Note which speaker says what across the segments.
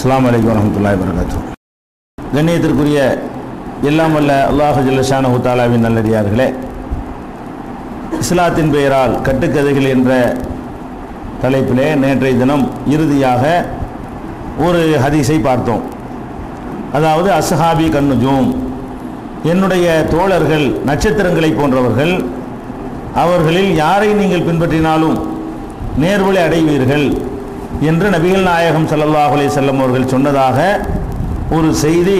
Speaker 1: அஸ்ஸலாமு அலைக்கும் வரஹ்மத்துல்லாஹி வரகாத்து கண்ணியத்திற்குரிய எல்லாம் வல்ல அல்லாஹ் ஜல்லஷானஹு தாலாவின் நல்லடியார்களே இஸ்லாத்தின் பெயரால் கட்டுக்கதைகள் என்ற தலைப்பிலே நேற்றைய தினம் இறுதியாக ஒரு ஹதீஸை பார்த்தோம் அதாவது அஸ்ஹாபி கண்ணுஜூம் என்னுடைய தோழர்கள் நட்சத்திரங்களை போன்றவர்கள் அவர்களில் யாரை நீங்கள் பின்பற்றினாலும் நேர்வழி அடைவீர்கள் என்று நபிகள் நாயகம் ஸல்லல்லாஹு அலைஹி வஸல்லம் அவர்கள் சொன்னதாக ஒரு செய்தி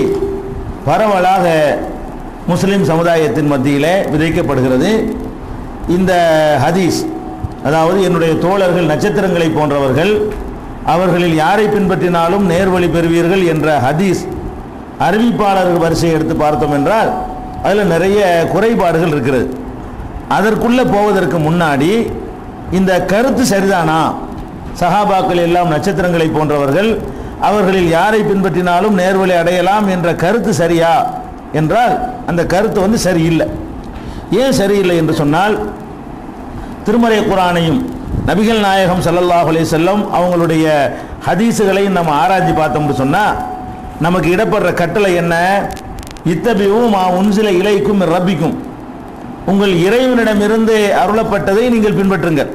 Speaker 1: பரவலாக முஸ்லிம் சமுதாயத்தின் மத்தியிலே விதைக்கப்படுகிறது இந்த ஹதீஸ் அதாவது என்னுடைய தோழர்கள் நட்சத்திரங்களை போன்றவர்கள் அவர்களில் யாரை பின்பற்றினாலும் நேர்வழி பெறுவீர்கள் என்ற ஹதீஸ் அறிவிப்பாளர்கள் வரிசையை எடுத்து பார்த்தோம் என்றால் அதில் நிறைய குறைபாடுகள் இருக்கிறது அதற்குள்ளே போவதற்கு முன்னாடி இந்த கருத்து சரிதானா சஹாபாக்கள் எல்லாம் நட்சத்திரங்களை போன்றவர்கள் அவர்களில் யாரை பின்பற்றினாலும் நேர்வழி அடையலாம் என்ற கருத்து சரியா என்றால் அந்த கருத்து வந்து சரியில்லை ஏன் சரியில்லை என்று சொன்னால் திருமறை குரானையும் நபிகள் நாயகம் ஸல்லல்லாஹு அலைஹி வஸல்லம் அவங்களுடைய ஹதீஸுகளையும் நம்ம ஆராய்ச்சி பார்த்தோம்னு சொன்னால் நமக்கு இடப்படுற கட்டளை என்ன இத்தபியும் மா உன்சில இலைக்கும் ரப்பிக்கும் உங்கள் இறைவனிடமிருந்து அருளப்பட்டதை நீங்கள் பின்பற்றுங்கள்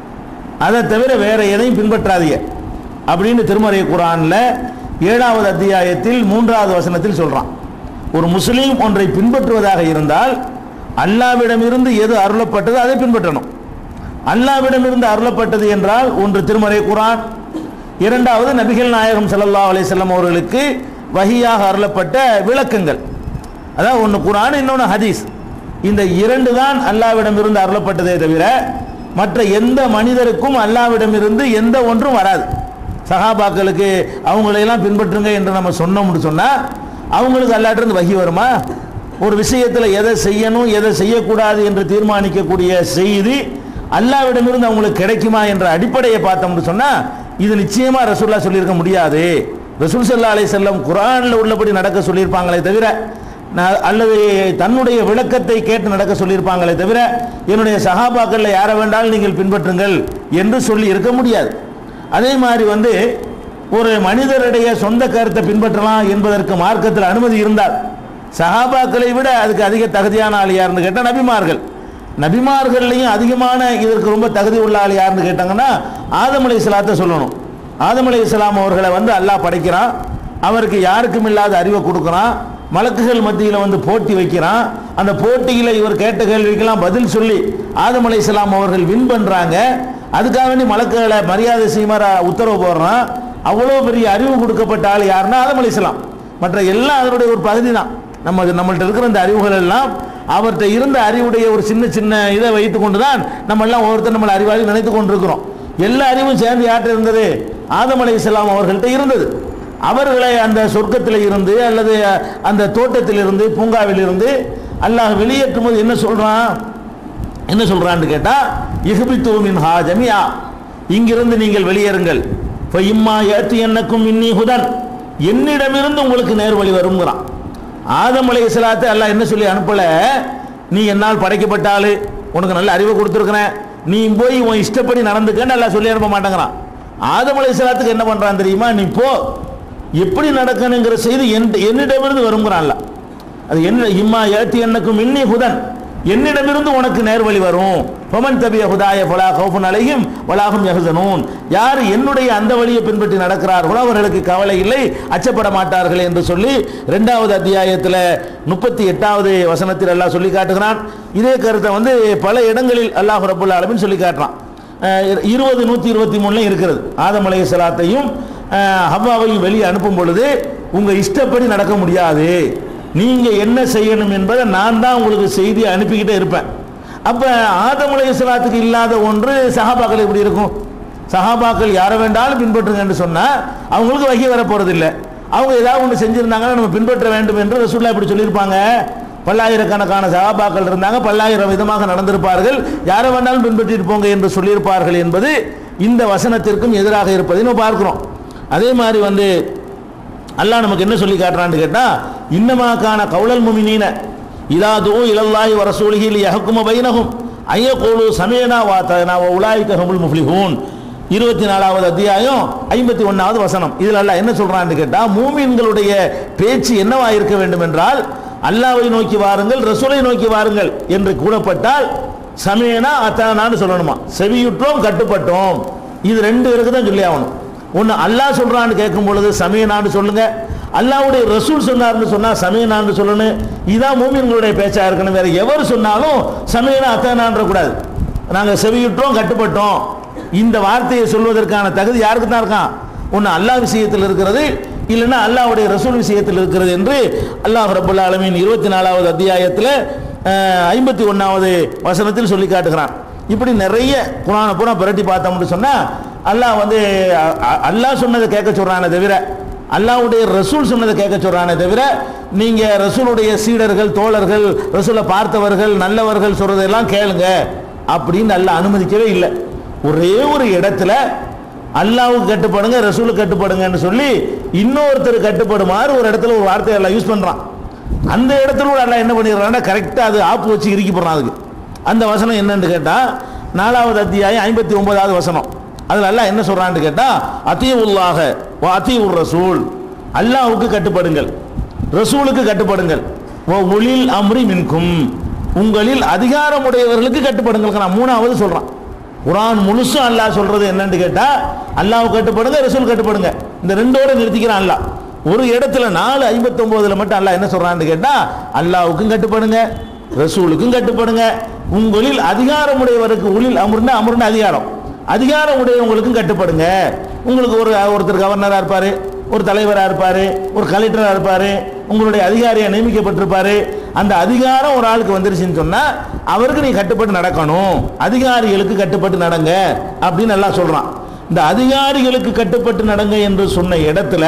Speaker 1: அதை தவிர வேற எதையும் பின்பற்றாதீங்க அப்படின்னு திருமறை குரானில் ஏழாவது அத்தியாயத்தில் மூன்றாவது வசனத்தில் சொல்றான் ஒரு முஸ்லீம் ஒன்றை பின்பற்றுவதாக இருந்தால் அல்லாவிடமிருந்து எது அருளப்பட்டது அதை பின்பற்றணும் அல்லாவிடமிருந்து அருளப்பட்டது என்றால் ஒன்று திருமறை குரான் இரண்டாவது நபிகள் நாயகம் ஸல்லல்லாஹு அலைஹி வஸல்லம் அவர்களுக்கு வஹியாக அருளப்பட்ட விளக்கங்கள் அதாவது ஒன்று குரான் இன்னொன்று ஹதீஸ் இந்த இரண்டு தான் அல்லாவிடமிருந்து அருளப்பட்டதே தவிர மற்ற எந்த மனிதருக்கும் அல்லாவிடமிருந்து எந்த ஒன்றும் வராது சஹாபாக்களுக்கு அவங்களையெல்லாம் பின்பற்றுங்க என்று நம்ம சொன்னோம்னு சொன்னால் அவங்களுக்கு அல்லாட்டிருந்து வகி வருமா ஒரு விஷயத்தில் எதை செய்யணும் எதை செய்யக்கூடாது என்று தீர்மானிக்கக்கூடிய செய்தி அல்லாவிடமிருந்து அவங்களுக்கு கிடைக்குமா என்ற அடிப்படையை பார்த்தோம்னு சொன்னால் இது நிச்சயமா ரசூல்லா சொல்லியிருக்க முடியாது ரசூல் சல்லா அலை செல்லம் குரானில் உள்ளபடி நடக்க சொல்லியிருப்பாங்களே தவிர நான் அல்லது தன்னுடைய விளக்கத்தை கேட்டு நடக்க சொல்லியிருப்பாங்களே தவிர என்னுடைய சகாபாக்களில் யாரை வேண்டாலும் நீங்கள் பின்பற்றுங்கள் என்று சொல்லி இருக்க முடியாது அதே மாதிரி வந்து ஒரு மனிதருடைய சொந்த கருத்தை பின்பற்றலாம் என்பதற்கு மார்க்கத்தில் அனுமதி இருந்தால் சஹாபாக்களை விட அதுக்கு அதிக தகுதியான ஆள் யாருன்னு கேட்டால் நபிமார்கள் நபிமார்கள்லையும் அதிகமான இதற்கு ரொம்ப தகுதி உள்ள ஆள் யாருன்னு கேட்டாங்கன்னா ஆதம் அலை இஸ்லாத்தை சொல்லணும் ஆதம் அலை இஸ்லாம் அவர்களை வந்து அல்லாஹ் படைக்கிறான் அவருக்கு யாருக்கும் இல்லாத அறிவை கொடுக்குறான் மலக்குகள் மத்தியில் வந்து போட்டி வைக்கிறான் அந்த போட்டியில் இவர் கேட்ட கேள்விக்கெல்லாம் பதில் சொல்லி ஆதம் அலை இஸ்லாம் அவர்கள் வின் பண்ணுறாங்க அதுக்காக வேண்டி மலக்குகளை மரியாதை செய்யுமாற உத்தரவு போடுறான் அவ்வளோ பெரிய அறிவு கொடுக்கப்பட்ட ஆள் யாருன்னா ஆதம் அலை இஸ்லாம் மற்ற எல்லாம் அதனுடைய ஒரு பகுதி தான் நம்ம நம்மள்ட்ட இருக்கிற இந்த அறிவுகள் எல்லாம் அவர்கிட்ட இருந்த அறிவுடைய ஒரு சின்ன சின்ன இதை வைத்து கொண்டு தான் நம்ம எல்லாம் ஒவ்வொருத்தர் நம்மளை அறிவாளி நினைத்து கொண்டிருக்கிறோம் எல்லா அறிவும் சேர்ந்து யார்கிட்ட இருந்தது ஆதம் அலை இஸ்லாம் அவர்கள்ட்ட இருந்தது அவர்களை அந்த சொர்க்கத்தில் இருந்து அல்லது அந்த தோட்டத்தில் இருந்து பூங்காவில் இருந்து அல்லாஹ் வெளியேற்றும் போது என்ன சொல்றான் என்ன சொல்றான்னு கேட்டா இஹ்பித்து மின் ஹா ஜமியா இங்கிருந்து நீங்கள் வெளியேறுங்கள் இப்போ இம்மா ஏற்றி என்னக்கும் இன்னி ஹுதன் என்னிடமிருந்து உங்களுக்கு நேர் வழி வருங்கிறான் ஆதம் அலை இஸ்லாத்தை அல்லாஹ் என்ன சொல்லி அனுப்பல நீ என்னால் படைக்கப்பட்ட ஆளு உனக்கு நல்ல அறிவை கொடுத்துருக்கிறேன் நீ போய் உன் இஷ்டப்படி நடந்துக்கன்னு எல்லாம் சொல்லி அனுப்ப மாட்டேங்கிறான் ஆதம் அலை இஸ்லாத்துக்கு என்ன பண்றான் தெரியுமா நீ போ எப்படி நடக்கணுங்கிற செய்தி என் என்னிடமிருந்து வருங்கிறான்ல அது என்ன இம்மா ஏத்தி என்னக்கும் இன்னி ஹுதன் என்னிடமிருந்து உனக்கு நேர்வழி வரும் பமன் தபிய ஹுதாய ஃபலா கௌஃபுன் அலைஹிம் வலாகும் யஹ்சனூன் யார் என்னுடைய அந்த வழியை பின்பற்றி நடக்கிறார்களோ அவர்களுக்கு கவலை இல்லை அச்சப்பட மாட்டார்கள் என்று சொல்லி ரெண்டாவது அத்தியாயத்தில் முப்பத்தி எட்டாவது வசனத்தில் அல்லாஹ் சொல்லி காட்டுகிறான் இதே கருத்தை வந்து பல இடங்களில் அல்லாஹ் ரபுல் ஆலமின் சொல்லி காட்டுறான் இருபது நூற்றி இருபத்தி மூணுலையும் இருக்கிறது ஆதம் அலைய சலாத்தையும் ஹவ்வாவையும் வெளியே அனுப்பும் பொழுது உங்கள் இஷ்டப்படி நடக்க முடியாது நீங்கள் என்ன செய்யணும் என்பதை நான் தான் உங்களுக்கு செய்தி அனுப்பிக்கிட்டே இருப்பேன் அப்போ ஆதம் அலைய சலாத்துக்கு இல்லாத ஒன்று சஹாபாக்கள் எப்படி இருக்கும் சஹாபாக்கள் யாரை வேண்டாலும் பின்பற்றுங்கன்னு சொன்னால் அவங்களுக்கு வகி வர போகிறதில்லை அவங்க ஏதாவது ஒன்று செஞ்சுருந்தாங்கன்னா நம்ம பின்பற்ற வேண்டும் என்று ரசூல்லா இப்படி சொல்லியிருப்பாங்க பல்லாயிரக்கணக்கான சகாபாக்கள் இருந்தாங்க பல்லாயிரம் விதமாக நடந்திருப்பார்கள் யாரை வேண்டாலும் பின்பற்றிட்டு போங்க என்று சொல்லியிருப்பார்கள் என்பது இந்த வசனத்திற்கும் எதிராக இருப்பதை நம்ம பார்க்கிறோம் அதே மாதிரி வந்து அல்லாஹ் நமக்கு என்ன சொல்லி காட்டுறான்னு கேட்டா இன்னமாக்கான கவுளல் முமினீன இலாதோ இலல்லாஹி வரசூலிஹி லியஹ்கும பைனஹும் ஐயகூலு சமீனா வாத்தனா வ உலாயிக ஹுமுல் முஃப்லிஹூன் இருபத்தி நாலாவது அத்தியாயம் ஐம்பத்தி ஒன்னாவது வசனம் இதுல அல்லாஹ் என்ன சொல்றான்னு கேட்டா மூமின்களுடைய பேச்சு என்னவா இருக்க வேண்டும் என்றால் அல்லாவை நோக்கி வாருங்கள் ரசூலை நோக்கி வாருங்கள் என்று கூறப்பட்டால் சமயனா அத்தானான்னு சொல்லணுமா செவியுற்றோம் கட்டுப்பட்டோம் இது ரெண்டு பேருக்கு தான் சொல்லி ஆகணும் ஒன்று அல்லாஹ் சொல்றான்னு கேட்கும் பொழுது சமயனான்னு சொல்லுங்க அல்லாஹ்வுடைய ரசூல் சொன்னார்னு சொன்னா சமயனான்னு சொல்லணும் இதான் மூமின்களுடைய பேச்சா இருக்கணும் வேற எவர் சொன்னாலும் சமயனா அத்தானான்ற கூடாது நாங்கள் செவியுற்றோம் கட்டுப்பட்டோம் இந்த வார்த்தையை சொல்வதற்கான தகுதி யாருக்கு தான் இருக்கான் ஒன்று அல்லாஹ் விஷயத்தில் இருக்கிறது இல்லைன்னா அல்லாஹ்வுடைய ரசூல் விஷயத்தில் இருக்கிறது என்று அல்லாஹ் ரபுல் ஆலமீன் இருபத்தி நாலாவது அத்தியாயத்தில் ஐம்பத்தி ஒன்றாவது வசனத்தில் சொல்லி காட்டுகிறான் இப்படி நிறைய குரானை பூரா புரட்டி பார்த்தோம்னு சொன்னால் அல்லாஹ் வந்து அ- அ- அல்லாஹ் சொன்னதை கேட்க சொல்றானே தவிர அல்லாஹ்வுடைய ரசூல் சொன்னதை கேட்க சொல்றானே தவிர நீங்க ரசூலுடைய சீடர்கள் தோழர்கள் ரசூலை பார்த்தவர்கள் நல்லவர்கள் சொல்றதெல்லாம் கேளுங்க அப்படின்னு அல்லாஹ் அனுமதிக்கவே இல்லை ஒரே ஒரு இடத்துல அல்லாஹ்வுக்கு கட்டுப்படுங்க ரசூலுக்கு கட்டுப்படுங்கன்னு சொல்லி இன்னொருத்தர் கட்டுப்படுமாறு ஒரு இடத்துல ஒரு வார்த்தையை எல்லாம் யூஸ் பண்றான் அந்த இடத்துல கூட அல்லாஹ் என்ன பண்ணிடுறான்னா கரெக்டாக அது ஆப்பு வச்சு இறுக்கி போடுறான் அதுக்கு அந்த வசனம் என்னன்னு கேட்டா நாலாவது அத்தியாயம் ஐம்பத்தி ஒன்பதாவது வசனம் அதுல அல்லாஹ் என்ன சொல்றான்னு கேட்டா அத்தீவுல்லாக அத்தீவுர் ரசூல் அல்லாஹ்வுக்கு கட்டுப்படுங்கள் ரசூலுக்கு கட்டுப்படுங்கள் ஓ ஒளில் அம்ரி மின்கும் உங்களில் அதிகாரமுடையவர்களுக்கு கட்டுப்படுங்கள் நான் மூணாவது சொல்றான் குரான் முழுசும் அல்லாஹ் சொல்றது என்னன்னு கேட்டா அல்லாஹ் கட்டுப்படுங்க ரசூல் கட்டுப்படுங்க இந்த ரெண்டோட நிறுத்திக்கிறான் அல்லாஹ் ஒரு இடத்துல நாலு ஐம்பத்தொன்பதுல மட்டும் அல்லாஹ் என்ன சொல்றான்னு கேட்டா அல்லாஹ்வுக்கும் கட்டுப்படுங்க ரசூலுக்கும் கட்டுப்படுங்க உங்களில் அதிகாரமுடையவருக்கு உளில் அமர்ந்த அமர்ந்த அதிகாரம் அதிகாரம் உடையவங்களுக்கும் கட்டுப்படுங்க உங்களுக்கு ஒரு ஒருத்தர் கவர்னரா இருப்பாரு ஒரு தலைவரா இருப்பாரு ஒரு கலெக்டரா இருப்பாரு உங்களுடைய அதிகாரியா நியமிக்கப்பட்டிருப்பாரு அந்த அதிகாரம் ஒரு ஆளுக்கு வந்துருச்சுன்னு சொன்னா அவருக்கு நீ கட்டுப்பட்டு நடக்கணும் அதிகாரிகளுக்கு கட்டுப்பட்டு நடங்க அப்படின்னு எல்லாம் சொல்றான் இந்த அதிகாரிகளுக்கு கட்டுப்பட்டு நடங்க என்று சொன்ன இடத்துல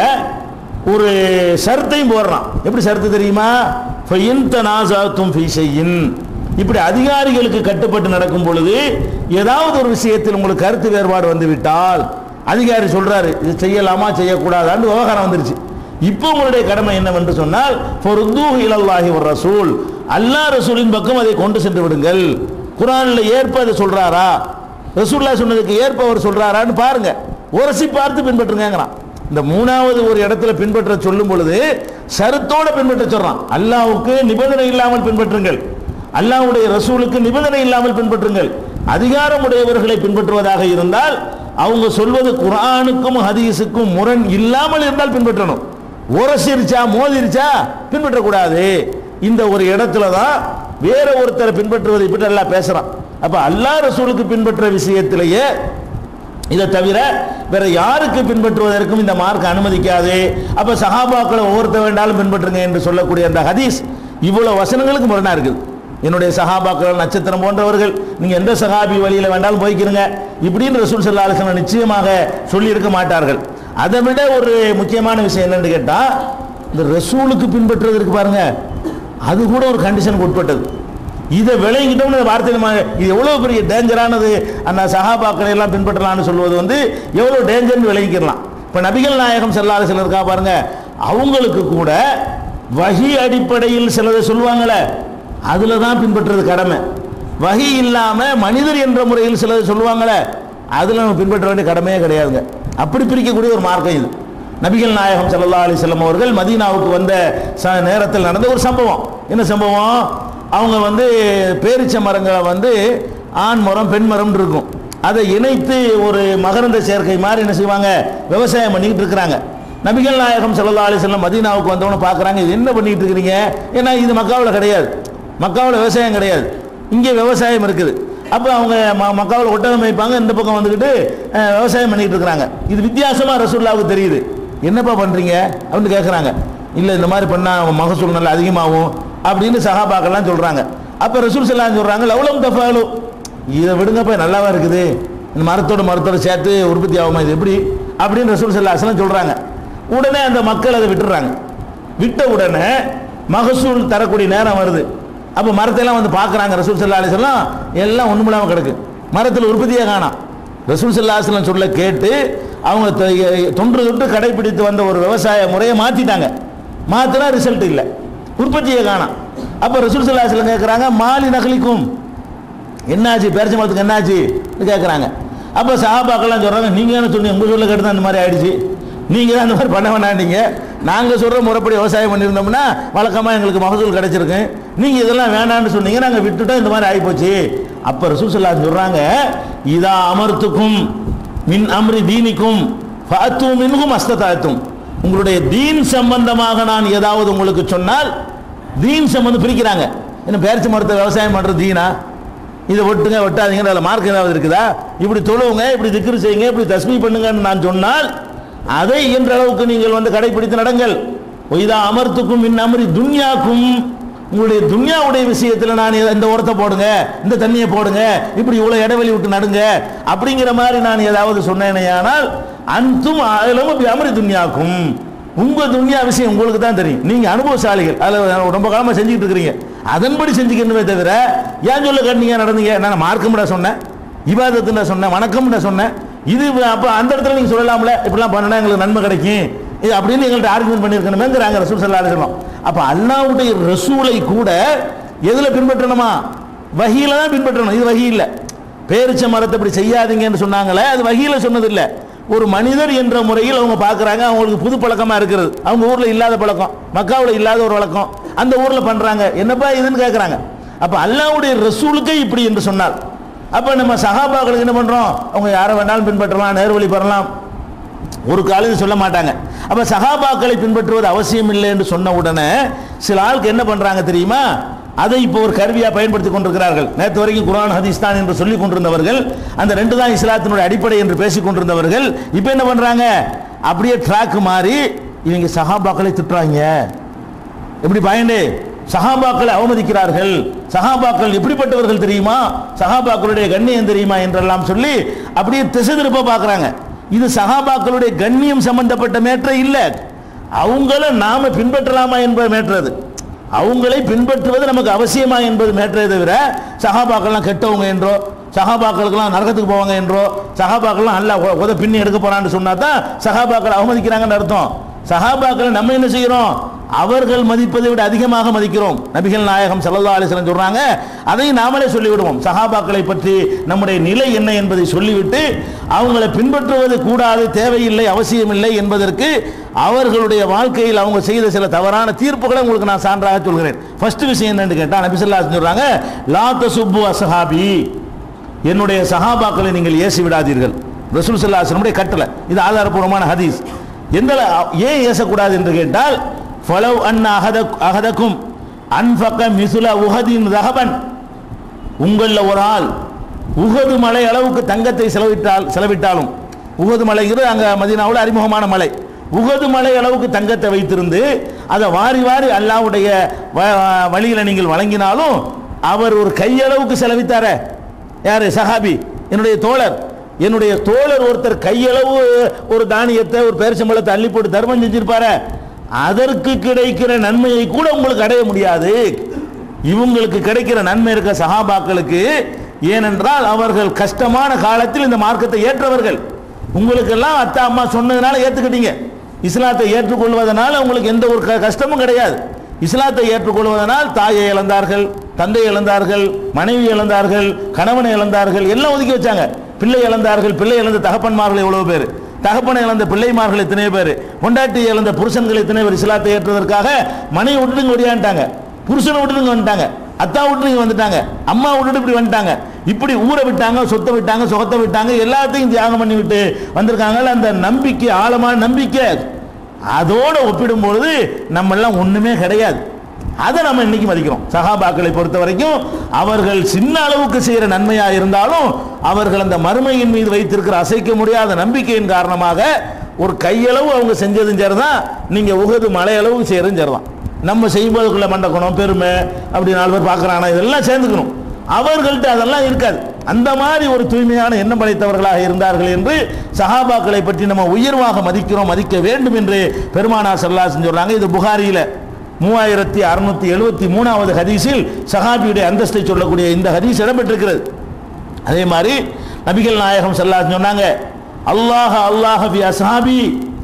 Speaker 1: ஒரு ஷர்த்தையும் போடுறான் எப்படி ஷர்த்து தெரியுமா ஃபைன் தனாசாத்தும் ஃபீ ஷையின் இப்படி அதிகாரிகளுக்கு கட்டுப்பட்டு நடக்கும் பொழுது ஏதாவது ஒரு விஷயத்தில் உங்களுக்கு கருத்து வேறுபாடு வந்து விட்டால் அதிகாரி சொல்றாரு இது செய்யலாமா செய்யக்கூடாதான்னு விவகாரம் வந்துருச்சு இப்போ உங்களுடைய கடமை என்னவென்று சொன்னால் ஃபொருத்தூஹ் இலல்லாஹி ஒரு ரசூல் அல்லாஹ் ரசூலின் பக்கம் அதை கொண்டு சென்று விடுங்கள் குரான்ல ஏற்ப அதை சொல்றாரா ரசூல்லா சொன்னதுக்கு ஏற்ப அவர் சொல்றாரான்னு பாருங்க உரசி பார்த்து பின்பற்றுங்கிறான் இந்த மூணாவது ஒரு இடத்துல பின்பற்ற சொல்லும் பொழுது சருத்தோட பின்பற்ற சொல்றான் அல்லாஹ்வுக்கு நிபந்தனை இல்லாமல் பின்பற்றுங்கள் அல்லாஹ்வுடைய ரசூலுக்கு நிபந்தனை இல்லாமல் பின்பற்றுங்கள் அதிகாரமுடையவர்களை பின்பற்றுவதாக இருந்தால் அவங்க சொல்வது குர்ஆனுக்கும் ஹதீஸுக்கும் முரண் இல்லாமல் இருந்தால் பின்பற்றணும் உரசிருச்சா மோதிருச்சா பின்பற்றக்கூடாது இந்த ஒரு இடத்துல தான் வேற ஒருத்தரை பின்பற்றுவதை பற்றி எல்லாம் பேசுறான் அப்ப அல்லாஹ் ரசூலுக்கு பின்பற்ற விஷயத்திலேயே இதை தவிர வேற யாருக்கு பின்பற்றுவதற்கும் இந்த மார்க் அனுமதிக்காது அப்ப சஹாபாக்களை ஒவ்வொருத்த வேண்டாலும் பின்பற்றுங்க என்று சொல்லக்கூடிய அந்த ஹதீஸ் இவ்வளவு வசனங்களுக்கு முரணா இருக்குது என்னுடைய சஹாபாக்கள் நட்சத்திரம் போன்றவர்கள் நீங்க எந்த சஹாபி வழியில வேண்டாலும் போய்க்கிறங்க இப்படின்னு ரசூல் சல்லா அலிஸ்லாம் நிச்சயமாக சொல்லி இருக்க மாட்டார்கள் அதை விட ஒரு முக்கியமான விஷயம் என்னன்னு கேட்டா இந்த ரசூலுக்கு பின்பற்றுவது இருக்கு பாருங்க அது கூட ஒரு கண்டிஷனுக்கு உட்பட்டது இதை விளங்கிட்டோம்னு இந்த வார்த்தை நம்ம இது எவ்வளவு பெரிய டேஞ்சரானது அந்த சஹாபாக்களை எல்லாம் பின்பற்றலாம்னு சொல்வது வந்து எவ்வளவு டேஞ்சர்னு விளங்கிக்கலாம் இப்ப நபிகள் நாயகம் செல்லாத சிலர் இருக்கா பாருங்க அவங்களுக்கு கூட வகி அடிப்படையில் சிலதை சொல்லுவாங்களே அதுல தான் பின்பற்றுறது கடமை வகி இல்லாம மனிதர் என்ற முறையில் சிலதை சொல்லுவாங்களே அதுல நம்ம பின்பற்ற வேண்டிய கடமையே கிடையாதுங்க அப்படி பிரிக்கக்கூடிய ஒரு மார்க்கம் இது நபிகள் நாயகம் ஸல்லல்லாஹு அலைஹி வஸல்லம் அவர்கள் மதீனாவுக்கு வந்த ச- நேரத்தில் நடந்த ஒரு சம்பவம் என்ன சம்பவம் அவங்க வந்து பேரிச்ச மரங்களை வந்து ஆண் மரம் பெண் மரம் இருக்கும் அதை இணைத்து ஒரு மகரந்த சேர்க்கை மாதிரி என்ன செய்வாங்க விவசாயம் பண்ணிக்கிட்டு இருக்கிறாங்க நபிகள் நாயகம் ஸல்லல்லாஹு அலைஹி வஸல்லம் மதீனாவுக்கு வந்தவன பார்க்குறாங்க இது என்ன பண்ணிட்டு இருக்கிறீங்க ஏன்னா இது மக்காவில் கிடையாது மக்காவில் விவசாயம் கிடையாது இங்கே விவசாயம் இருக்குது அப்போ அவங்க ம மக்காவில் ஒட்டகம் மேய்ப்பாங்க இந்த பக்கம் வந்துக்கிட்டு அஹ், விவசாயம் பண்ணிட்டு இருக்கிறாங்க இது வித்தியாசமாக ரசூல்லாவுக்கு தெரியுது என்னப்பா பண்ணுறீங்க அப்படின்னு கேட்குறாங்க இல்லை இந்த மாதிரி பண்ணால் மகசூல் நல்லா அதிகமாகும் அப்படின்னு சஹாபாக்கெல்லாம் சொல்கிறாங்க அப்போ ரசூல் செல்லாம் சொல்கிறாங்க லவ்லம் தஃபாலு இதை விடுங்கப்பா நல்லாவா இருக்குது இந்த மரத்தோட மரத்தோட சேர்த்து உற்பத்தி ஆகுமா இது எப்படி அப்படின்னு ரசூல் செல்லாசலம் சொல்கிறாங்க உடனே அந்த மக்கள் அதை விட்டுறாங்க விட்ட உடனே மகசூல் தரக்கூடிய நேரம் வருது அப்போ மரத்தையெல்லாம் வந்து பார்க்குறாங்க ரசூல் சல்லா அலிஸ்லாம் எல்லாம் ஒன்றும் இல்லாமல் கிடக்கு மரத்தில் உற்பத்தியே காணாம் ரசூல் சல்லா அலிஸ்லாம் சொல்ல கேட்டு அவங்க தொ- தொன்று தொட்டு கடைபிடித்து வந்த ஒரு விவசாய முறையை மாற்றிட்டாங்க மாற்றினா ரிசல்ட் இல்லை உற்பத்தியை காணாம் அப்போ ரசூல் சல்லா அலிஸ்லாம் கேட்குறாங்க மாலி நகலிக்கும் என்னாச்சு பேரிச்ச மரத்துக்கு என்னாச்சு கேட்குறாங்க அப்போ சஹாபாக்கெல்லாம் சொல்கிறாங்க நீங்கள் என்ன சொன்னீங்க உங்கள் சொல்ல கேட்டு தான் இந்த மாதிரி ஆயிடுச்சு நீங்கள் தான் இந்த மாதிரி பண்ண வேணாண்டீங்க நாங்கள் சொல்கிற முறைப்படி விவசாயம் பண்ணியிருந்தோம்னா வழக்கமாக எங்களுக்கு மகசூல் கிடைச்சிருக்கு நீங்கள் இதெல்லாம் வேணான்னு சொன்னீங்க நாங்கள் விட்டுட்டோம் இந்த மாதிரி ஆகிப்போச்சு அப்போ ரசூல் ஸல்லல்லாஹு அலைஹி சொல்கிறாங்க இதா அமர்த்துக்கும் மின் அம்ரி தீனிக்கும் ஃபாத்து மின்ஹும் அஸ்ததாத்தும் உங்களுடைய தீன் சம்பந்தமாக நான் ஏதாவது உங்களுக்கு சொன்னால் தீன் சம்பந்தம் பிரிக்கிறாங்க என்ன பேரிச்ச மரத்தை விவசாயம் பண்ணுறது தீனா இதை ஒட்டுங்க ஒட்டாதீங்க அதில் மார்க் ஏதாவது இருக்குதா இப்படி தொழுவுங்க இப்படி திக்ரு செய்யுங்க இப்படி தஸ்மி பண்ணுங்கன்னு நான் சொன்னால் அதை இயன்ற அளவுக்கு நீங்கள் வந்து கடைபிடித்து நடங்கள் இதா அமர்த்துக்கும் மின் அமரி துன்யாக்கும் உங்களுடைய துன்யாவுடைய விஷயத்தில் நான் இத- இந்த உரத்தை போடுங்க இந்த தண்ணியை போடுங்க இப்படி இவ்வளோ இடைவெளி விட்டு நடுங்க அப்படிங்கிற மாதிரி நான் ஏதாவது சொன்னேனேயானால் அன்தும் அயலும் அப்படி அமரி துன்யாக்கும் உங்க துன்யா விஷயம் உங்களுக்கு தான் தெரியும் நீங்க அனுபவசாலிகள் அதில் ரொம்ப காலமா செஞ்சுக்கிட்டு இருக்கிறீங்க அதன்படி செஞ்சுக்கணுமே தவிர ஏன் சொல்ல கண்ணீங்க நடந்தீங்க நான் மார்க்கம்டா சொன்னேன் இபாதத்துண்டா சொன்னேன் வணக்கம்டா சொன்னேன் இது அப்போ அந்த இடத்துல நீங்க சொல்லலாம்ல இப்படிலாம் பண்ணினா எங்களுக்கு நன்மை கிடைக்கும் இது அப்படின்னு எங்கள்கிட்ட ஆர்குமெண்ட் பண்ணியிருக்கணுமேங்கிறாங்க ரசூல் சல்லா அலிஸ்லாம் அப்போ அல்லாவுடைய ரசூலை கூட எதுல பின்பற்றணுமா வகியில தான் பின்பற்றணும் இது வகி இல்லை பேரிச்ச மரத்தை இப்படி செய்யாதீங்கன்னு சொன்னாங்களே அது வகியில சொன்னது இல்லை ஒரு மனிதர் என்ற முறையில் அவங்க பார்க்குறாங்க அவங்களுக்கு புது பழக்கமாக இருக்கிறது அவங்க ஊரில் இல்லாத பழக்கம் மக்காவில் இல்லாத ஒரு வழக்கம் அந்த ஊரில் பண்ணுறாங்க என்னப்பா இதுன்னு கேட்குறாங்க அப்போ அல்லாவுடைய ரசூலுக்கே இப்படி என்று சொன்னார் அப்போ நம்ம சகாபாக்களுக்கு என்ன பண்ணுறோம் அவங்க யாரை வேணாலும் பின்பற்றலாம் நேர்வழி பெறலாம் ஒரு காலையில் சொல்ல மாட்டாங்க அப்ப சகாபாக்களை பின்பற்றுவது அவசியம் இல்லை என்று சொன்ன உடனே சில ஆளுக்கு என்ன பண்றாங்க தெரியுமா அதை இப்போ ஒரு கருவியா பயன்படுத்தி கொண்டிருக்கிறார்கள் நேற்று வரைக்கும் குர்ஆன் ஹதீஸ் தான் என்று சொல்லிக் கொண்டிருந்தவர்கள் அந்த ரெண்டு தான் இஸ்லாத்தினுடைய அடிப்படை என்று பேசிக் கொண்டிருந்தவர்கள் இப்போ என்ன பண்றாங்க அப்படியே ட்ராக் மாறி இவங்க சகாபாக்களை திட்டுறாங்க எப்படி பயண்டே சஹாபாக்களை அவமதிக்கிறார்கள் சஹாபாக்கள் எப்படிப்பட்டவர்கள் தெரியுமா சஹாபாக்களுடைய கண்ணியம் தெரியுமா என்றெல்லாம் சொல்லி அப்படியே திசை திருப்ப பார்க்குறாங்க இது சஹாபாக்களுடைய கண்ணியம் சம்பந்தப்பட்ட மேற்ற இல்லை அவங்கள நாம பின்பற்றலாமா என்பது மேற்றது அவங்களை பின்பற்றுவது நமக்கு அவசியமா என்பது மேற்றே தவிர சஹாபாக்கள்லாம் கெட்டவங்க என்றோ சஹாபாக்களுக்கெல்லாம் நரகத்துக்கு போவாங்க என்றோ சஹாபாக்கள்லாம் நல்லா உ- உத பின்னி எடுக்க போறான்னு சொன்னா தான் சஹாபாக்கள் அவமதிக்கிறாங்கன்னு அர்த்தம் சஹாபாக்களை நம்ம என்ன செய்கிறோம் அவர்கள் மதிப்பதை விட அதிகமாக மதிக்கிறோம் நபிகள் நாயகம் ஸல்லல்லாஹு அலைஹி வஸல்லம் சொல்றாங்க அதை நாமளே சொல்லிவிடுவோம் சஹாபாக்களை பற்றி நம்முடைய நிலை என்ன என்பதை சொல்லிவிட்டு அவங்களை பின்பற்றுவது கூடாது தேவையில்லை அவசியமில்லை என்பதற்கு அவர்களுடைய வாழ்க்கையில் அவங்க செய்த சில தவறான தீர்ப்புகளை உங்களுக்கு நான் சான்றாக சொல்கிறேன் ஃபர்ஸ்ட் விஷயம் என்னன்னு கேட்டா நபி ஸல்லல்லாஹு அலைஹி வஸல்லம் சொல்றாங்க லா தசுப்பு அஸ்ஹாபி என்னுடைய சஹாபாக்களை நீங்கள் ஏசி விடாதீர்கள் ரசூல் ஸல்லல்லாஹு அலைஹி வஸல்லம் கட்டளை இது ஆதாரபூர்வமான ஹதீஸ் எந்த ஏன் ஏசக்கூடாது என்று கேட்டால் ஃபலவ் அன் அகத அகதக்கும் அன்ஃபக மிசுல உஹதின் ரஹபன் உங்களில் ஒரு ஆள் உகது மலை அளவுக்கு தங்கத்தை செலவிட்டால் செலவிட்டாலும் உகது மலைங்கிறது அங்கே மதீனாவில் அறிமுகமான மலை உகது மலை அளவுக்கு தங்கத்தை வைத்திருந்து அதை வாரி வாரி அல்லாவுடைய வ- வழியில நீங்கள் வழங்கினாலும் அவர் ஒரு கையளவுக்கு செலவித்தாரே யாரு சஹாபி என்னுடைய தோழர் என்னுடைய தோழர் ஒருத்தர் கையளவு ஒரு தானியத்தை ஒரு பேரிச்சம்பழத்தை அள்ளி போட்டு தர்மம் செஞ்சிருப்பாரு அதற்கு கிடைக்கிற நன்மையை கூட உங்களுக்கு அடைய முடியாது இவங்களுக்கு கிடைக்கிற நன்மை இருக்க சஹாபாக்களுக்கு ஏனென்றால் அவர்கள் கஷ்டமான காலத்தில் இந்த மார்க்கத்தை ஏற்றவர்கள் உங்களுக்கெல்லாம் அத்தா அம்மா சொன்னதுனால ஏத்துக்கிட்டீங்க இஸ்லாத்தை ஏற்றுக்கொள்வதனால உங்களுக்கு எந்த ஒரு க- கஷ்டமும் கிடையாது இஸ்லாத்தை ஏற்றுக்கொள்வதனால் தாயை இழந்தார்கள் தந்தை இழந்தார்கள் மனைவி இழந்தார்கள் கணவனை இழந்தார்கள் எல்லாம் ஒதுக்கி வச்சாங்க பிள்ளை இழந்தார்கள் பிள்ளை இழந்த தகப்பன்மார்கள் எவ்வளவு பேர் தகப்பனை இழந்த பிள்ளைமார்கள் எத்தனை பேர் பொண்டாட்டி இழந்த புருஷன்கள் எத்தனை பேர் இஸ்லாத்தை ஏற்றுவதற்காக மனைவி விட்டுட்டு ஓடியான்ட்டாங்க புருஷனை விட்டுட்டு வந்துட்டாங்க அத்தா விட்டு இங்க வந்துட்டாங்க அம்மா விட்டுட்டு இப்படி வந்துட்டாங்க இப்படி ஊரை விட்டாங்க சொத்தை விட்டாங்க சுகத்தை விட்டாங்க எல்லாத்தையும் தியாகம் பண்ணி விட்டு வந்திருக்காங்க அந்த நம்பிக்கை ஆழமான நம்பிக்கை அதோட ஒப்பிடும் பொழுது நம்ம எல்லாம் ஒண்ணுமே கிடையாது அதை நம்ம இன்னைக்கு மதிக்கிறோம் சஹாபாக்களை பொறுத்த வரைக்கும் அவர்கள் சின்ன அளவுக்கு செய்கிற நன்மையா இருந்தாலும் அவர்கள் அந்த மறுமையின் மீது வைத்திருக்கிற அசைக்க முடியாத நம்பிக்கையின் காரணமாக ஒரு கையளவு அவங்க செஞ்சதும் சரிதான் நீங்க உகது மலையளவு செய்யறதும் சரிதான் நம்ம செய்யும்போதுக்குள்ள மண்டக்கணும் பெருமை அப்படி நாலு பேர் பார்க்கறானா இதெல்லாம் சேர்ந்துக்கணும் அவர்கள்ட்ட அதெல்லாம் இருக்காது அந்த மாதிரி ஒரு தூய்மையான எண்ணம் படைத்தவர்களாக இருந்தார்கள் என்று சஹாபாக்களை பற்றி நம்ம உயர்வாக மதிக்கிறோம் மதிக்க வேண்டும் என்று பெருமானார் ஸல்லல்லாஹு அலைஹி சொல்றாங்க இது புகாரியில மூவாயிரத்தி அறுநூத்தி எழுபத்தி மூணாவது ஹதீஸில் சஹாபியுடைய அந்தஸ்தை சொல்லக்கூடிய இந்த ஹதீஸ் இடம்பெற்றிருக்கிறது அதே மாதிரி நபிகள் நாயகம் ஸல்லல்லாஹு அலைஹி சொன்னாங்க அல்லாஹ் அல்லாஹ் பி அஸ்ஹாபி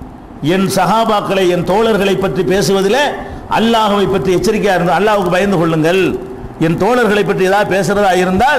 Speaker 1: என் சஹாபாக்களை என் தோழர்களை பற்றி பேசுவதில் அல்லாஹ்வை பற்றி எச்சரிக்கையாக இருந்தால் அல்லாஹ்வுக்கு பயந்து கொள்ளுங்கள் என் தோழர்களை பற்றி ஏதாவது பேசுறதா இருந்தால்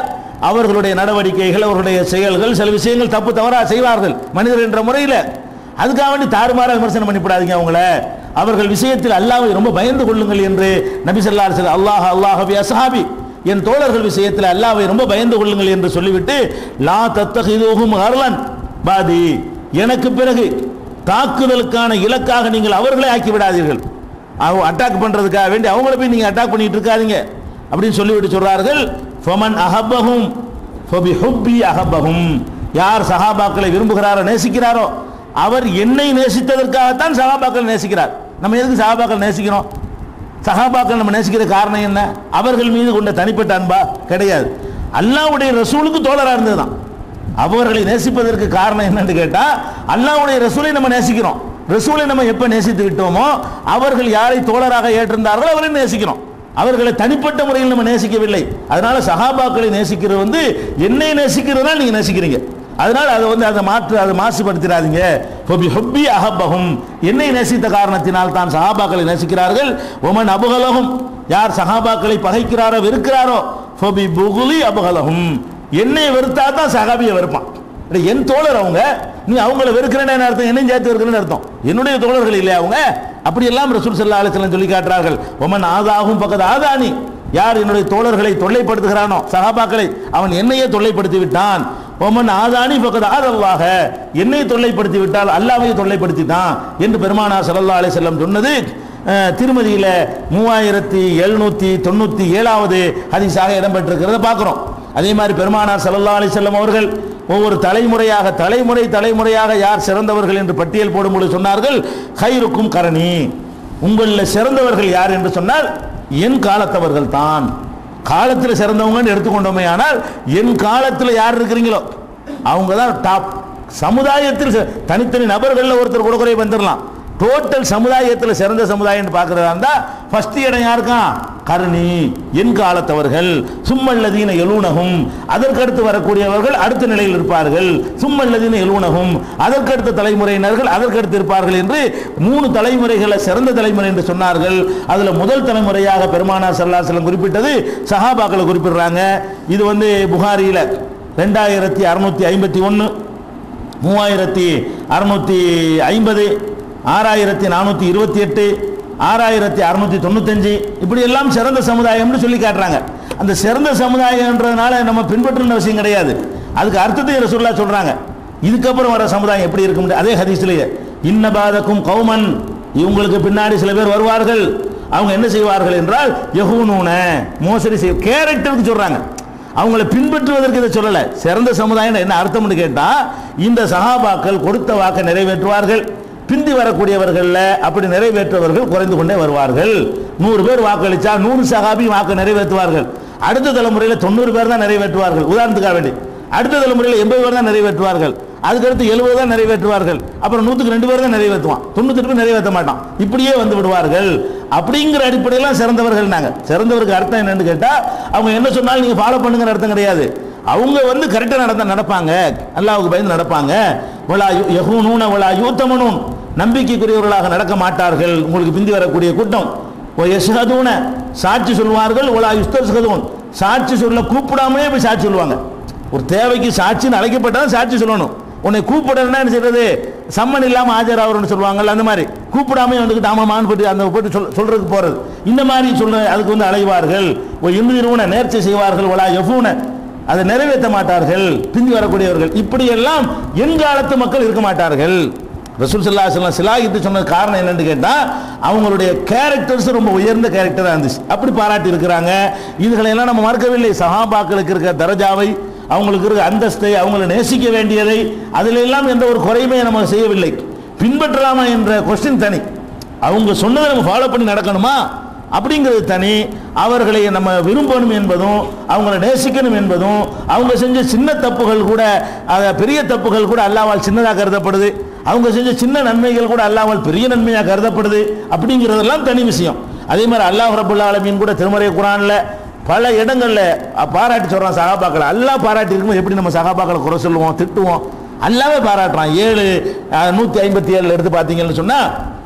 Speaker 1: அவர்களுடைய நடவடிக்கைகள் அவர்களுடைய செயல்கள் சில விஷயங்கள் தப்பு தவறா செய்வார்கள் மனிதர் என்ற முறையில் அதுக்காக வேண்டி தாறுமாறாக விமர்சனம் பண்ணிவிடாதீங்க அவங்கள அவர்கள் விஷயத்தில் அல்லாஹ்வை ரொம்ப பயந்து கொள்ளுங்கள் என்று நபி ஸல்லல்லாஹு அலைஹி வஸல்லம் அல்லாஹ் அல்லாஹ் பி அஸ்ஹாபி என் தோழர்கள் விஷயத்தில் அல்லாஹ்வை ரொம்ப பயந்து கொள்ளுங்கள் என்று சொல்லிவிட்டு லா தத்தஹிதுஹும் ஹர்லன் பாதி எனக்கு பிறகு தாக்குதலுக்கான இலக்காக நீங்கள் அவர்களை ஆக்கி விடாதீர்கள் அவங்க அட்டாக் பண்றதுக்காக வேண்டி அவங்கள போய் நீங்க அட்டாக் பண்ணிட்டு இருக்காதீங்க அப்படின்னு சொல்லிவிட்டு சொல்றார்கள் ஃபமன் அஹப்பஹும் ஃபபி ஹுப்பி அஹப்பஹும் யார் சஹாபாக்களை விரும்புகிறாரோ நேசிக்கிறாரோ அவர் என்னை நேசித்ததற்காகத்தான் சஹாபாக்களை நேசிக்கிறார் நம்ம எதுக்கு சஹாபாக்கள் நேசிக்கிறோம் சஹாபாக்கள் நம்ம நேசிக்கிற காரணம் என்ன அவர்கள் மீது கொண்ட தனிப்பட்ட அன்பா கிடையாது அல்லாஹ்வுடைய ரசூலுக்கு தோழரா இருந்ததுதான் அவர்களை நேசிப்பதற்கு காரணம் என்னன்னு கேட்டா அல்லாஹ்வுடைய ரசூலை நம்ம நேசிக்கிறோம் ரசூலை நம்ம எப்ப நேசித்து விட்டோமோ அவர்கள் யாரை தோழராக ஏற்றிருந்தார்களோ அவரை நேசிக்கிறோம் அவர்களை தனிப்பட்ட முறையில் நம்ம நேசிக்கவில்லை அதனால சஹாபாக்களை நேசிக்கிறது வந்து என்னை நேசிக்கிறதுனால நீங்க நேசிக்கிறீங்க அதனால அதை வந்து அதை மாற்று அதை மாசுபடுத்திடாதீங்க ஃபபி ஹுப்பி அஹப்பஹும் என்னை நேசித்த காரணத்தினால் தான் சஹாபாக்களை நேசிக்கிறார்கள் ஒமன் அபுகலகும் யார் சஹாபாக்களை பகைக்கிறாரோ வெறுக்கிறாரோ ஃபபி புகுலி அபுகலகும் என்னை வெறுத்தா தான் சஹாபியை வெறுப்பான் அட, என் தோழர் அவங்க நீ அவங்கள வெறுக்கிறேன்னு என்ன அர்த்தம் என்னையும் சேர்த்து வெறுக்கிறேன்னு அர்த்தம் என்னுடைய தோழர்கள் இல்லையா அவங்க அப்படி எல்லாம் ரசூல் சல்லா அலிஸ்லாம் சொல்லி காட்டுறார்கள் ஒமன் ஆதாகும் பக்கத்து ஆதானி யார் என்னுடைய தோழர்களை தொல்லைப்படுத்துகிறானோ சஹாபாக்களை அவன் என்னையே தொல்லைப்படுத்தி விட்டான் ஒமன் ஆதானி பக்கத்து ஆதல்லாக என்னை தொல்லைப்படுத்தி விட்டால் அல்லாவையே தொல்லைப்படுத்திட்டான் என்று பெருமானார் ஸல்லல்லாஹு அலைஹி வஸல்லம் சொன்னது அஹ், திருமதியில மூவாயிரத்தி எழுநூத்தி தொண்ணூத்தி ஏழாவது ஹதீஸாக இடம்பெற்றிருக்கிறத பார்க்கிறோம் அதே மாதிரி பெருமானார் ஸல்லல்லாஹு அலைஹி வஸல்லம் அவர்கள் ஒவ்வொரு தலைமுறையாக தலைமுறை தலைமுறையாக யார் சிறந்தவர்கள் என்று பட்டியல் போடும்போது சொன்னார்கள் ஹைருக்கும் கரணி உங்களில் சிறந்தவர்கள் யார் என்று சொன்னால் என் காலத்தவர்கள் தான் காலத்தில் சிறந்தவங்கன்னு எடுத்துக்கொண்டோமே ஆனால் என் காலத்தில் யார் இருக்கிறீங்களோ அவங்க தான் டாப் சமுதாயத்தில் சி- தனித்தனி நபர்களில் ஒருத்தர் கூட குறை வந்துடலாம் டோட்டல் சமுதாயத்தில் சிறந்த சமுதாயம் பார்க்கறதா இருந்தா ஃபர்ஸ்ட் இடம் யாருக்கான் கருணி என் காலத்தவர்கள் சும்மல்லதீன எழுனகும் அதற்கடுத்து வரக்கூடியவர்கள் அடுத்த நிலையில் இருப்பார்கள் சும்மல்லதீன எழுனகும் அதற்கடுத்த தலைமுறையினர்கள் அதற்கடுத்து இருப்பார்கள் என்று மூணு தலைமுறைகளை சிறந்த தலைமுறை என்று சொன்னார்கள் அதுல முதல் தலைமுறையாக பெருமானார் ஸல்லல்லாஹு அலைஹி வஸல்லம் குறிப்பிட்டது சஹாபாக்களை குறிப்பிடுறாங்க இது வந்து புகாரியில ரெண்டாயிரத்தி அறுநூத்தி ஐம்பத்தி ஒன்று மூவாயிரத்தி அறுநூத்தி ஐம்பது ஆறாயிரத்தி நானூற்றி இருபத்தி எட்டு ஆறாயிரத்தி அறுநூத்தி தொண்ணூத்தஞ்சு இப்படி எல்லாம் சிறந்த சமுதாயம்னு சொல்லி காட்டுறாங்க அந்த சிறந்த சமுதாயம்ன்றதுனால நம்ம பின்பற்றுன விஷயம் கிடையாது அதுக்கு அர்த்தத்தை ரசூல்லா சொல்றாங்க இதுக்கப்புறம் வர சமுதாயம் எப்படி இருக்கும் அதே ஹதீஸ்லயே இன்னபாதக்கும் கௌமன் இவங்களுக்கு பின்னாடி சில பேர் வருவார்கள் அவங்க என்ன செய்வார்கள் என்றால் யஹூனூன மோசடி செய்ய கேரக்டருக்கு சொல்றாங்க அவங்களை பின்பற்றுவதற்கு இதை சொல்லல சிறந்த சமுதாயம் என்ன அர்த்தம்னு கேட்டா இந்த சஹாபாக்கள் கொடுத்த வாக்கை நிறைவேற்றுவார்கள் பிந்தி வரக்கூடியவர்கள்ல அப்படி நிறைவேற்றுவர்கள் குறைந்து கொண்டே வருவார்கள் நூறு பேர் வாக்களிச்சா நூறு சஹாபி வாக்கு நிறைவேற்றுவார்கள் அடுத்த தலைமுறையில் தொண்ணூறு பேர் தான் நிறைவேற்றுவார்கள் உதாரணத்துக்காக வேண்டி அடுத்த தலைமுறையில் எண்பது பேர் தான் நிறைவேற்றுவார்கள் அதுக்கடுத்து எழுபது தான் நிறைவேற்றுவார்கள் அப்புறம் நூற்றுக்கு ரெண்டு பேர் தான் நிறைவேற்றுவான் தொண்ணூத்தெட்டு பேர் நிறைவேற்ற மாட்டான் இப்படியே வந்து விடுவார்கள் அப்படிங்கிற அடிப்படையில் சிறந்தவர்கள் நாங்க சிறந்தவருக்கு அர்த்தம் என்னன்னு கேட்டா அவங்க என்ன சொன்னாலும் நீங்க ஃபாலோ பண்ணுங்கிற அர்த்தம் கிடையாது அவங்க வந்து கரெக்டாக நடந்த நடப்பாங்க அல்லாஹ்வுக்கு பயந்து நடப்பாங்க வலா யஹூனூன வலா யூத்தமனூன் நம்பிக்கைக்குரியவர்களாக நடக்க மாட்டார்கள் உங்களுக்கு பிந்தி வரக்கூடிய கூட்டம் ஓ யஷ்ஹதூன சாட்சி சொல்வார்கள் ஒலா யுஸ்தர்ஸ்ஹதூன் சாட்சி சொல்ல கூப்பிடாமலே போய் சாட்சி சொல்லுவாங்க ஒரு தேவைக்கு சாட்சின்னு அழைக்கப்பட்டால் சாட்சி சொல்லணும் உன்னை கூப்பிடணும்னா என்ன செய்யறது சம்மன் இல்லாம ஆஜராகிறோம்னு சொல்லுவாங்கல்ல அந்த மாதிரி கூப்பிடாம வந்துக்கிட்டு ஆமாமான்னு போட்டு அந்த போட்டு சொல் சொல்றதுக்கு போறது இந்த மாதிரி சொல்ல அதுக்கு வந்து அலைவார்கள் ஓ இறுதிருவன நேர்ச்சி செய்வார்கள் ஒலா எஃபூன அதை நிறைவேற்ற மாட்டார்கள் பிந்தி வரக்கூடியவர்கள் இப்படி எல்லாம் என் காலத்து மக்கள் இருக்க மாட்டார்கள் ரசூல் சல்லா சொல்லம் சிலாகித்து சொன்னது காரணம் என்னன்னு கேட்டா அவங்களுடைய கேரக்டர்ஸ் ரொம்ப உயர்ந்த கேரக்டரா இருந்துச்சு அப்படி பாராட்டி இருக்கிறாங்க இதுகளை எல்லாம் நம்ம மறக்கவில்லை சஹாபாக்களுக்கு இருக்க தரஜாவை அவங்களுக்கு இருக்க அந்தஸ்தை அவங்களை நேசிக்க வேண்டியதை அதில் எல்லாம் எந்த ஒரு குறையுமே நம்ம செய்யவில்லை பின்பற்றலாமா என்ற கொஸ்டின் தனி அவங்க சொன்னதை நம்ம ஃபாலோ பண்ணி நடக்கணுமா அப்படிங்கிறது தனி அவர்களை நம்ம விரும்பணும் என்பதும் அவங்களை நேசிக்கணும் என்பதும் அவங்க செஞ்ச சின்ன தப்புகள் கூட அஹ், பெரிய தப்புகள் கூட அல்லாவால் சின்னதாக கருதப்படுது அவங்க செஞ்ச சின்ன நன்மைகள் கூட அல்லாமல் பெரிய நன்மையாக கருதப்படுது அப்படிங்கிறதெல்லாம் தனி விஷயம் அதே மாதிரி அல்லாஹ் ரபுல்லா ஆலமீன் கூட திருமறை குரான்ல பல இடங்கள்ல அஹ், பாராட்டி சொல்றான் சகாபாக்களை அல்லாஹ் பாராட்டி இருக்கும்போது எப்படி நம்ம சகாபாக்களை குறை சொல்லுவோம் திட்டுவோம் அல்லாவே பாராட்டுறான் ஏழு அஹ், நூத்தி ஐம்பத்தி ஏழுல எடுத்து பார்த்தீங்கன்னு சொன்னா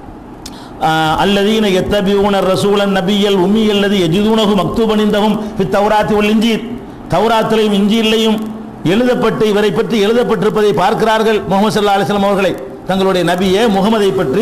Speaker 1: அல்லதீன எத்தபியூன ரசூலன் நபியல் உம்மி அல்லது எஜிதூனகு மக்தூபனிந்தகும் பித்தௌராத்தி ஒல் இஞ்சீர் தௌராத்திலையும் இஞ்சியிலையும் எழுதப்பட்டு இவரை பற்றி எழுதப்பட்டிருப்பதை பார்க்கிறார்கள் முகமது சல்லா அலிஸ்லாம் அவர்களை தங்களுடைய நபியே முகமதை பற்றி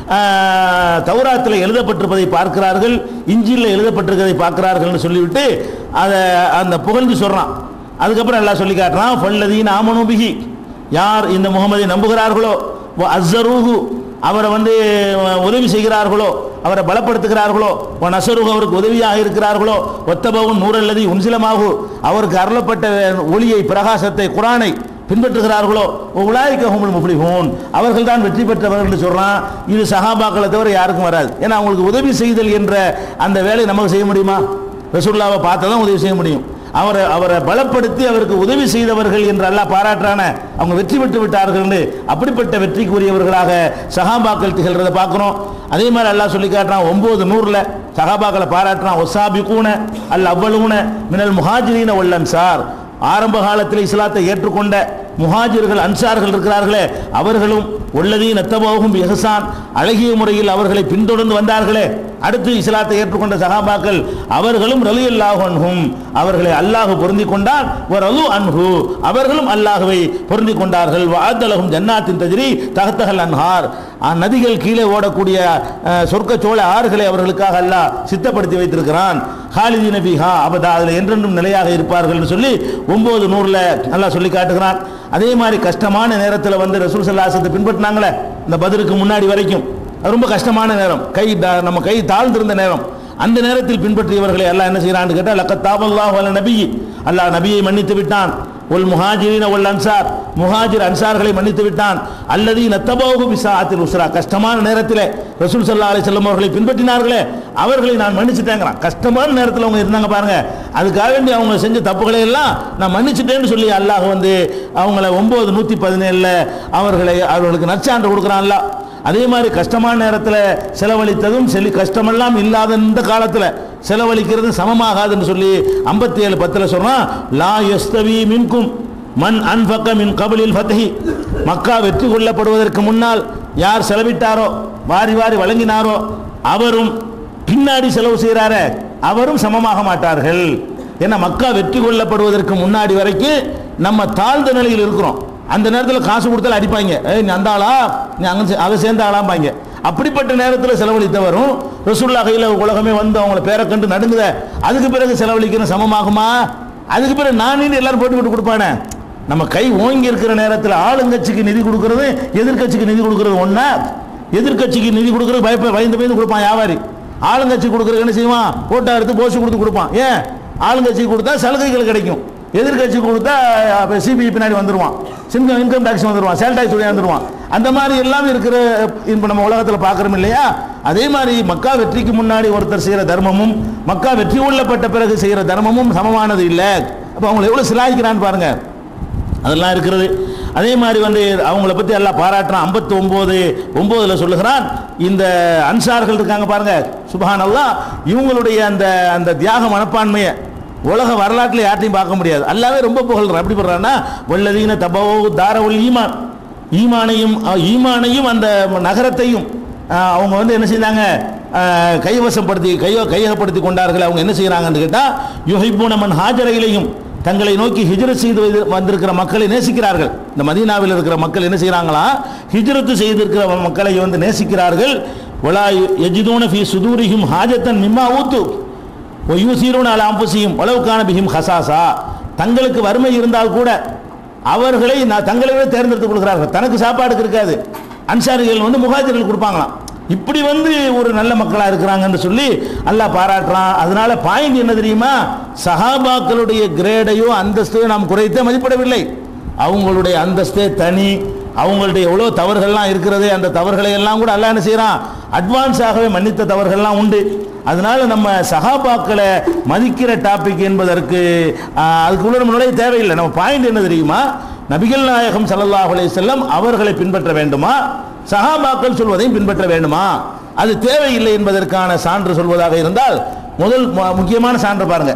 Speaker 1: ஆஹ், தௌராத்தில் எழுதப்பட்டிருப்பதை பார்க்கிறார்கள் இஞ்சியில் எழுதப்பட்டிருக்கிறதை பார்க்கிறார்கள்னு சொல்லிவிட்டு அதை அந்த புகழ்ந்து சொல்றான் அதுக்கப்புறம் எல்லாம் சொல்லி காட்டுறான் ஃபல்லதீன் ஆமனு பிஹி யார் இந்த முகமதை நம்புகிறார்களோ அஸ்ஸரூஹு அவரை வந்து அஹ், உதவி செய்கிறார்களோ அவரை பலப்படுத்துகிறார்களோ ஒ நசருகு அவருக்கு உதவியாக இருக்கிறார்களோ ஒத்தபவும் நூறல்லதி உன்சிலமாகு அவருக்கு அருளப்பட்ட ஒளியை பிரகாசத்தை குரானை பின்பற்றுகிறார்களோ உலாய்க்க ஹுமுல் முஃப்ளிஹூன் அவர்கள் தான் வெற்றி பெற்றவர்கள் என்று சொல்றான் இது சஹாபாக்களை தவிர யாருக்கும் வராது ஏன்னா அவங்களுக்கு உதவி செய்தல் என்ற அந்த வேலையை நமக்கு செய்ய முடியுமா ரசூல்லாவை பார்த்தா தான் உதவி செய்ய முடியும் அவரை அவரை பலப்படுத்தி அவருக்கு உதவி செய்தவர்கள் என்று அல்லாஹ் பாராட்டுறான அவங்க வெற்றி பெற்று விட்டார்கள்னு அப்படிப்பட்ட வெற்றிக்குரியவர்களாக சஹாபாக்கள் திகழ்றதை பார்க்குறோம் அதே மாதிரி அல்லாஹ் சொல்லி காட்டுறான் ஒன்பது நூறுல சஹாபாக்களை பாராட்டுறான் ஒசாபி கூன அல் அவ்வளவுன மினல் முஹாஜிரீன வல்லன் சார் ஆரம்ப காலத்தில் இஸ்லாத்தை ஏற்றுக்கொண்ட முஹாஜிர்கள் அன்சார்கள் இருக்கிறார்களே அவர்களும் உள்ளதி நத்தபோகும் எஹசான் அழகிய முறையில் அவர்களை பின்தொடர்ந்து வந்தார்களே அடுத்து இஸ்லாத்தை ஏற்றுக்கொண்ட சகாபாக்கள் அவர்களும் ரலி அல்லாஹும் அவர்களை அல்லாஹ் பொருந்தி கொண்டான் ஒரு ரலு அன்ஹு அவர்களும் அல்லாஹுவை பொருந்தி கொண்டார்கள் வாத்தலகும் ஜன்னாத்தின் தஜ்ரி தகத்தகல் அன்ஹார் நதிகள் கீழே ஓடக்கூடிய அஹ், சொர்க்க சோழ ஆறுகளை அவர்களுக்காக அல்லாஹ் சித்தப்படுத்தி வைத்திருக்கிறான் ஹாலிதி நபிஹா அபதா அதில் என்றென்றும் நிலையாக இருப்பார்கள் சொல்லி ஒன்பது நூறுல அல்லாஹ் சொல்லி காட்டுகிறான் அதே மாதிரி கஷ்டமான நேரத்தில் வந்து ரசூல் சல்லாசத்தை பின்பற்றினாங்களே இந்த பதிலுக்கு முன்னாடி வரைக்கும் அது ரொம்ப கஷ்டமான நேரம் கை தா- நம்ம கை தாழ்ந்திருந்த நேரம் அந்த நேரத்தில் பின்பற்றியவர்களை அல்லாஹ் என்ன செய்யறான்னு கேட்டால் லக்கத் தாபல்லாஹ் வல நபி அல்லாஹ் நபியை மன்னித்து விட்டான் ஒல் முஹாஜிரின ஒல் அன்சார் முஹாஜிர் அன்சார்களை மன்னித்து விட்டான் அல்லது நத்தபோகு பிசாத்தில் உஸ்ரா கஷ்டமான நேரத்தில் ரசூல் சல்லா அலி செல்லம் அவர்களை பின்பற்றினார்களே அவர்களை நான் மன்னிச்சுட்டேங்கிறான் கஷ்டமான நேரத்தில் அவங்க இருந்தாங்க பாருங்க அதுக்காக வேண்டி அவங்க செஞ்ச தப்புகளை எல்லாம் நான் மன்னிச்சுட்டேன்னு சொல்லி அல்லாஹ் வந்து அவங்கள ஒன்பது நூற்றி பதினேழில் அவர்களை அவர்களுக்கு நற்சான்று கொடுக்குறான் அல்லாஹ் அதே மாதிரி கஷ்டமான நேரத்தில் செலவழித்ததும் செலி கஷ்டமெல்லாம் இல்லாத இந்த காலத்தில் செலவழிக்கிறது சமமாகாதுன்னு சொல்லி ஐம்பத்தி ஏழு பத்தில் சொல்றான் லா யஸ்தவி மின்கும் மன் அன்பக்க மின் கபலில் ஃபத்தஹி மக்கா வெற்றி கொள்ளப்படுவதற்கு முன்னால் யார் செலவிட்டாரோ வாரி வாரி வழங்கினாரோ அவரும் பின்னாடி செலவு செய்கிறாரே அவரும் சமமாக மாட்டார்கள் ஏன்னா மக்கா வெற்றி கொள்ளப்படுவதற்கு முன்னாடி வரைக்கும் நம்ம தாழ்ந்த நிலையில் இருக்கிறோம் அந்த நேரத்தில் காசு கொடுத்தாலும் அடிப்பாங்க ஏய் நீ அந்த ஆளா நீ அங்கே அதை சேர்ந்த ஆளாம்பாங்க அப்படிப்பட்ட நேரத்தில் செலவழித்தவரும் ரசூல்லா கையில் உலகமே வந்து அவங்கள பேரை கண்டு நடுங்குத அதுக்கு பிறகு செலவழிக்கணும் சமமாகுமா அதுக்கு பிறகு நானே எல்லாரும் போட்டு விட்டு கொடுப்பானே நம்ம கை ஓங்கி இருக்கிற நேரத்தில் ஆளுங்கட்சிக்கு நிதி கொடுக்கறது எதிர்க்கட்சிக்கு நிதி கொடுக்கறது ஒண்ணா எதிர்க்கட்சிக்கு நிதி கொடுக்கறது பயப்ப பயந்து பயந்து கொடுப்பான் வியாபாரி ஆளுங்கட்சி கொடுக்கறது என்ன செய்வான் போட்டோ எடுத்து போஸ்ட் கொடுத்து கொடுப்பான் ஏன் ஆளுங்கட்சி கொடுத்தா சலுகைகள் கிடைக்கும் எதிர்க்கட்சி கொடுத்தா சிபிஐ பின்னாடி வந்துருவான் சிங்கம் இன்கம் டாக்ஸ் வந்துருவான் சேல் டாக்ஸ் வந்துருவான் அந்த மாதிரி எல்லாம் இருக்கிற இப்போ நம்ம உலகத்தில் பார்க்குறோம் இல்லையா அதே மாதிரி மக்கா வெற்றிக்கு முன்னாடி ஒருத்தர் செய்கிற தர்மமும் மக்கா வெற்றி கொள்ளப்பட்ட பிறகு செய்கிற தர்மமும் சமமானது இல்லை அப்போ அவங்களை எவ்வளோ சிலாய்க்கிறான்னு பாருங்க அதெல்லாம் இருக்கிறது அதே மாதிரி வந்து அவங்கள பற்றி எல்லாம் பாராட்டுறான் ஐம்பத்தி ஒம்பது ஒம்போதில் சொல்லுகிறான் இந்த அன்சார்கள் இருக்காங்க பாருங்க சுபஹான் அல்லாஹ் இவங்களுடைய அந்த அந்த தியாக மனப்பான்மையை உலக வரலாற்றில் யார்ட்டையும் பார்க்க முடியாது அல்லாவே ரொம்ப புகழ்றான் எப்படி பண்றான்னா வல்லதீன தபவோ தாரவுல் ஈமான் ஈமானையும் அஹ், ஈமானையும் அந்த நகரத்தையும் அஹ், அவங்க வந்து என்ன செய்தாங்க அஹ், கைவசப்படுத்தி கையோ கையகப்படுத்தி கொண்டார்கள் அவங்க என்ன செய்கிறாங்கன்னு கேட்டால் யுஹிபூன மன் ஹாஜரையிலையும் தங்களை நோக்கி ஹிஜ்ரத் செய்து வந்து- வந்திருக்கிற மக்களை நேசிக்கிறார்கள் இந்த மதீனாவில் இருக்கிற மக்கள் என்ன செய்கிறாங்களா ஹிஜ்ரத்து செய்திருக்கிற மக்களை வந்து நேசிக்கிறார்கள் ஒலா எஜிதூன ஃபி சுதூரிஹிம் ஹாஜத்தன் மிம்மா ஊத்து ஒயூசீரூன் அல அம்புசியும் உளவுக்கான பிஹிம் ஹசாசா தங்களுக்கு வறுமை இருந்தால் கூட அவர்களை நான் தங்களை விட தேர்ந்தெடுத்து கொடுக்கிறார்கள் தனக்கு சாப்பாடுக்கு இருக்காது அன்சாரிகள் வந்து முகாஜர்கள் கொடுப்பாங்களாம் இப்படி வந்து ஒரு நல்ல மக்களாக இருக்கிறாங்கன்னு சொல்லி அல்லாஹ் பாராட்டுறான் அதனால பாயிண்ட் என்ன தெரியுமா சஹாபாக்களுடைய கிரேடையோ அந்தஸ்தையோ நாம் குறைத்தே மதிப்பிடவில்லை அவங்களுடைய அந்தஸ்தே தனி அவங்களுடைய எவ்வளோ தவறுகள்லாம் இருக்கிறதே அந்த தவறுகளை எல்லாம் கூட அல்லாஹ் என்ன செய்கிறான் அட்வான்ஸாகவே மன்னித்த தவறுகள்லாம் உண்டு அதனால நம்ம சகாபாக்களை மதிக்கிற டாபிக் என்பதற்கு ஆஹ், அதுக்குள்ள நம்ம நுழைய தேவையில்லை நம்ம பாயிண்ட் என்ன தெரியுமா நபிகள் நாயகம் ஸல்லல்லாஹு அலைஹி வஸல்லம் அவர்களை பின்பற்ற வேண்டுமா சஹாபாக்கள் சொல்வதையும் பின்பற்ற வேண்டுமா அது தேவையில்லை என்பதற்கான சான்று சொல்வதாக இருந்தால் முதல் மு- முக்கியமான சான்று பாருங்க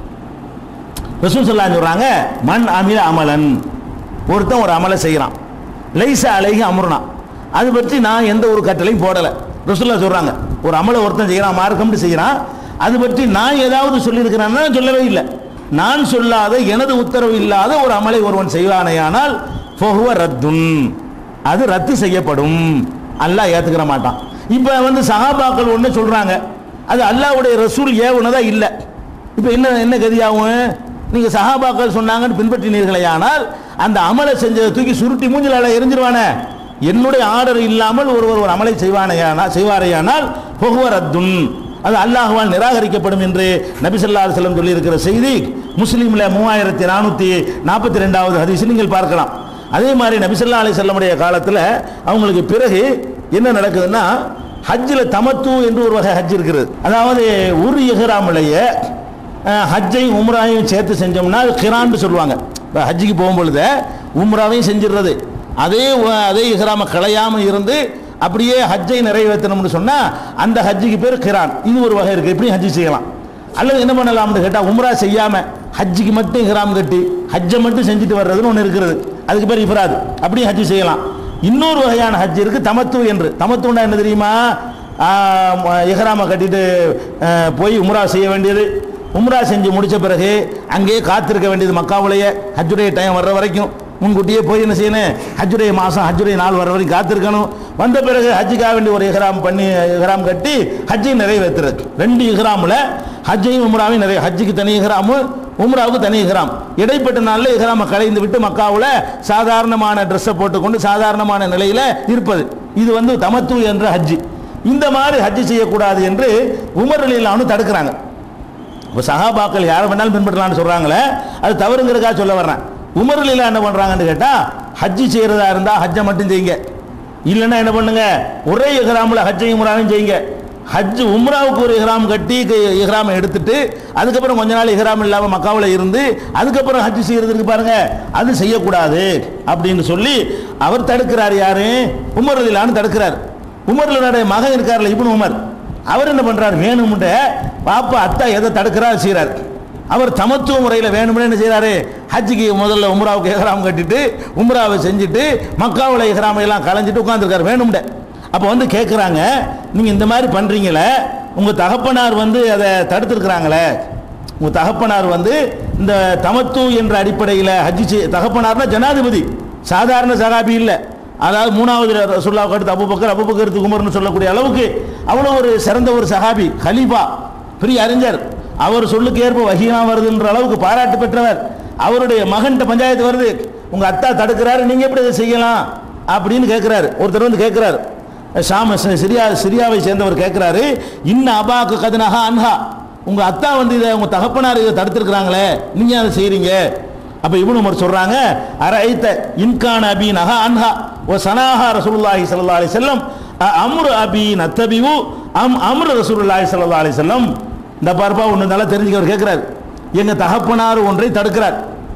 Speaker 1: ரசூல் ஸல்லல்லாஹு சொல்றாங்க மண் அமில அமலன் ஒருத்தன் ஒரு அமலை செய்கிறான் லைசா அலைஹி அமருனா அது பற்றி நான் எந்த ஒரு கட்டளையும் போடலை ரசூல்லா சொல்றாங்க ஒரு அமலை ஒருத்தன் செய்கிறான் மார்க்கம்னு செய்கிறான் அது பற்றி நான் ஏதாவது சொல்லியிருக்கிறேன்னா சொல்லவே இல்லை நான் சொல்லாத எனது உத்தரவு இல்லாத ஒரு அமலை ஒருவன் செய்வானேயானால் ஃபஹுவ ரத்துன் அது ரத்து செய்யப்படும் அல்லாஹ் ஏத்துக்கிற மாட்டான் இப்போ வந்து சஹாபாக்கள் ஒன்று சொல்றாங்க அது அல்லாஹ்வுடைய ரசூல் ஏவுனதா இல்லை இப்போ என்ன என்ன கதியாகும் நீங்க சஹாபாக்கள் சொன்னாங்கன்னு பின்பற்றினீர்களே ஆனால் அந்த அமலை செஞ்சதை தூக்கி சுருட்டி மூஞ்சிலால எரிஞ்சிருவானே என்னுடைய ஆர்டர் இல்லாமல் ஒருவர் ஒரு அமலை செய்வானையானால் செய்வாரையானால் பொகுவ ரத்துன் அது அல்லாஹ்வால் நிராகரிக்கப்படும் என்று நபி ஸல்லல்லாஹு அலைஹி வஸல்லம் சொல்லியிருக்கிற செய்தி முஸ்லீம்ல மூவாயிரத்தி நானூற்றி நாற்பத்தி ரெண்டாவது ஹதீஸ் நீங்கள் பார்க்கலாம் அதே மாதிரி நபி ஸல்லல்லாஹு அலைஹி வஸல்லமுடைய காலத்தில் அவங்களுக்கு பிறகு என்ன நடக்குதுன்னா ஹஜ்ஜில் தமத்து என்று ஒரு வகை ஹஜ் இருக்கிறது அதாவது ஒரு இஹ்ராமிலேயே அஹ், ஹஜ்ஜையும் உம்ராவையும் சேர்த்து செஞ்சோம்னா அது கிரான்னு சொல்லுவாங்க இப்போ ஹஜ்ஜுக்கு போகும் பொழுது உம்ராவையும் செஞ்சிடுறது அதே உ- அதே இஹ்ராம களையாமல் இருந்து அப்படியே ஹஜ்ஜை நிறைவேற்றணும்னு சொன்னால் அந்த ஹஜ்ஜுக்கு பேர் கிரான் இது ஒரு வகை இருக்குது இப்படி ஹஜ்ஜி செய்யலாம் அல்லது என்ன பண்ணலாம்னு கேட்டால் உம்ரா செய்யாமல் ஹஜ்ஜுக்கு மட்டும் இஹ்ராம் கட்டி ஹஜ்ஜை மட்டும் செஞ்சுட்டு வர்றதுன்னு ஒன்று இருக்கிறது அதுக்கு பேர் இஃப்ராது அப்படியும் ஹஜ்ஜி செய்யலாம் இன்னொரு வகையான ஹஜ் இருக்கு தமத்து என்று தமத்துன்னா என்ன தெரியுமா இஹ்ராம கட்டிட்டு ஆஹ், போய் உம்ரா செய்ய வேண்டியது உம்ரா செஞ்சு முடிச்ச பிறகு அங்கேயே காத்திருக்க வேண்டியது மக்காவுடைய ஹஜ்ஜுடைய டைம் வர்ற வரைக்கும் முன்கூட்டியே போய் என்ன செய்யணும் ஹஜ்ஜுடைய மாதம் ஹஜ்ஜுடைய நாள் வர வரைக்கும் காத்திருக்கணும் வந்த பிறகு ஹஜ்ஜுக்காக வேண்டி ஒரு இஹ்ராம் பண்ணி இஹ்ராம் கட்டி ஹஜ்ஜை நிறைவேற்றுறது ரெண்டு இஹ்ராமில் ஹஜ்ஜையும் உம்ராவையும் நிறைய ஹஜ்ஜுக்கு தனி இஹ்ராமு உம்ராவுக்கு தனி இஹ்ராம் இடைப்பட்ட நாளில் இஹ்ராமை கலைந்து விட்டு மக்காவில் சாதாரணமான ட்ரெஸ்ஸை போட்டுக்கொண்டு சாதாரணமான நிலையில் இருப்பது இது வந்து தமத்து என்ற ஹஜ்ஜி இந்த மாதிரி ஹஜ்ஜி செய்யக்கூடாது என்று உமர் அலிலான்னு தடுக்கிறாங்க இப்போ சஹாபாக்கள் யாரை வேணாலும் பின்பற்றலாம்னு சொல்கிறாங்களே அது தவறுங்கிறதுக்காக சொல்ல வர்றேன் உமர் அலிலா என்ன பண்ணுறாங்கன்னு கேட்டால் ஹஜ்ஜி செய்கிறதா இருந்தால் ஹஜ்ஜை மட்டும் செய்யுங்க இல்லைன்னா என்ன பண்ணுங்க ஒரே இஹ்ராமில் ஹஜ்ஜையும் உம்ராவையும் செய்யுங்க ஹஜ் உம்ராவுக்கு ஒரு இஹ்ராம் கட்டி க- இஹ்ராமை எடுத்துட்டு அதுக்கப்புறம் கொஞ்ச நாள் இஹ்ராம் இல்லாமல் மக்காவில் இருந்து அதுக்கப்புறம் ஹஜ் செய்யறதுக்கு பாருங்க அது செய்யக்கூடாது அப்படின்னு சொல்லி அவர் தடுக்கிறார் யாரு உமர் அலிலான்னு தடுக்கிறார் உமர்லனுடைய மகன் இருக்கார்ல இப்னு உமர் அவர் என்ன பண்றார் வேணும்ன்ற பாப்பா அத்தா எதை தடுக்கிறார் செய்கிறார் அவர் தமத்துவ முறையில் வேணும்னு என்ன செய்கிறாரு ஹஜ்ஜிக்கு முதல்ல உம்ராவுக்கு இஹ்ராம் கட்டிட்டு உம்ராவை செஞ்சுட்டு மக்காவில் இஹ்ராமை எல்லாம் கலைஞ்சிட்டு உட்காந்துருக்காரு வேணும்ட அப்போ வந்து கேட்குறாங்க நீங்கள் இந்த மாதிரி பண்ணுறீங்களே உங்கள் தகப்பனார் வந்து அதை தடுத்துருக்குறாங்களே உங்கள் தகப்பனார் வந்து இந்த தமத்து என்ற அடிப்படையில் ஹஜ்ஜி செய் தகப்பனார்னா ஜனாதிபதி சாதாரண சகாபி இல்லை அதாவது மூணாவது ரசூல்லாவுக்கு அடுத்து அபுபக்கர் அபுபக்கருக்கு உமர்னு சொல்லக்கூடிய அளவுக்கு அவ்வளோ ஒரு சிறந்த ஒரு சஹாபி ஹலீஃபா பெரிய அறிஞர் அவர் சொல்லுக்கு ஏற்ப வகினா வருதுன்ற அளவுக்கு பாராட்டு பெற்றவர் அவருடைய மகன்கிட்ட பஞ்சாயத்து வருது உங்க அத்தா தடுக்கிறாரு நீங்க எப்படி இதை செய்யலாம் அப்படின்னு கேட்கிறாரு ஒருத்தர் வந்து கேட்கிறாரு ஷாம சி- சிரியா சிரியாவை சேர்ந்தவர் கேட்கிறாரு இன்ன அபாக்கு கதுனஹா அன்ஹா உங்க அத்தா வந்து இதை உங்க தகப்பனார் இதை தடுத்திருக்கிறாங்களே நீங்க அதை செய்றீங்க அப்ப இப்னு உமர் சொல்றாங்க அரைத்த இன்கான் அபி நஹா அன்ஹா ஓ சனாஹா ரசூலுல்லாஹி ஸல்லல்லாஹு அலைஹி வஸல்லம் அ- அம்ரு அபி நத்தபிவு அம் அம்ரு ரசூலுல்லாஹி ஸல்லல்லாஹு அலைஹி வஸல்லம் இந்த பார்ப்பா ஒன்று நல்லா தெரிஞ்சுக்கவர் கேட்கிறார் எங்க தகப்பனார் ஒன்றை தடுக்கிறார்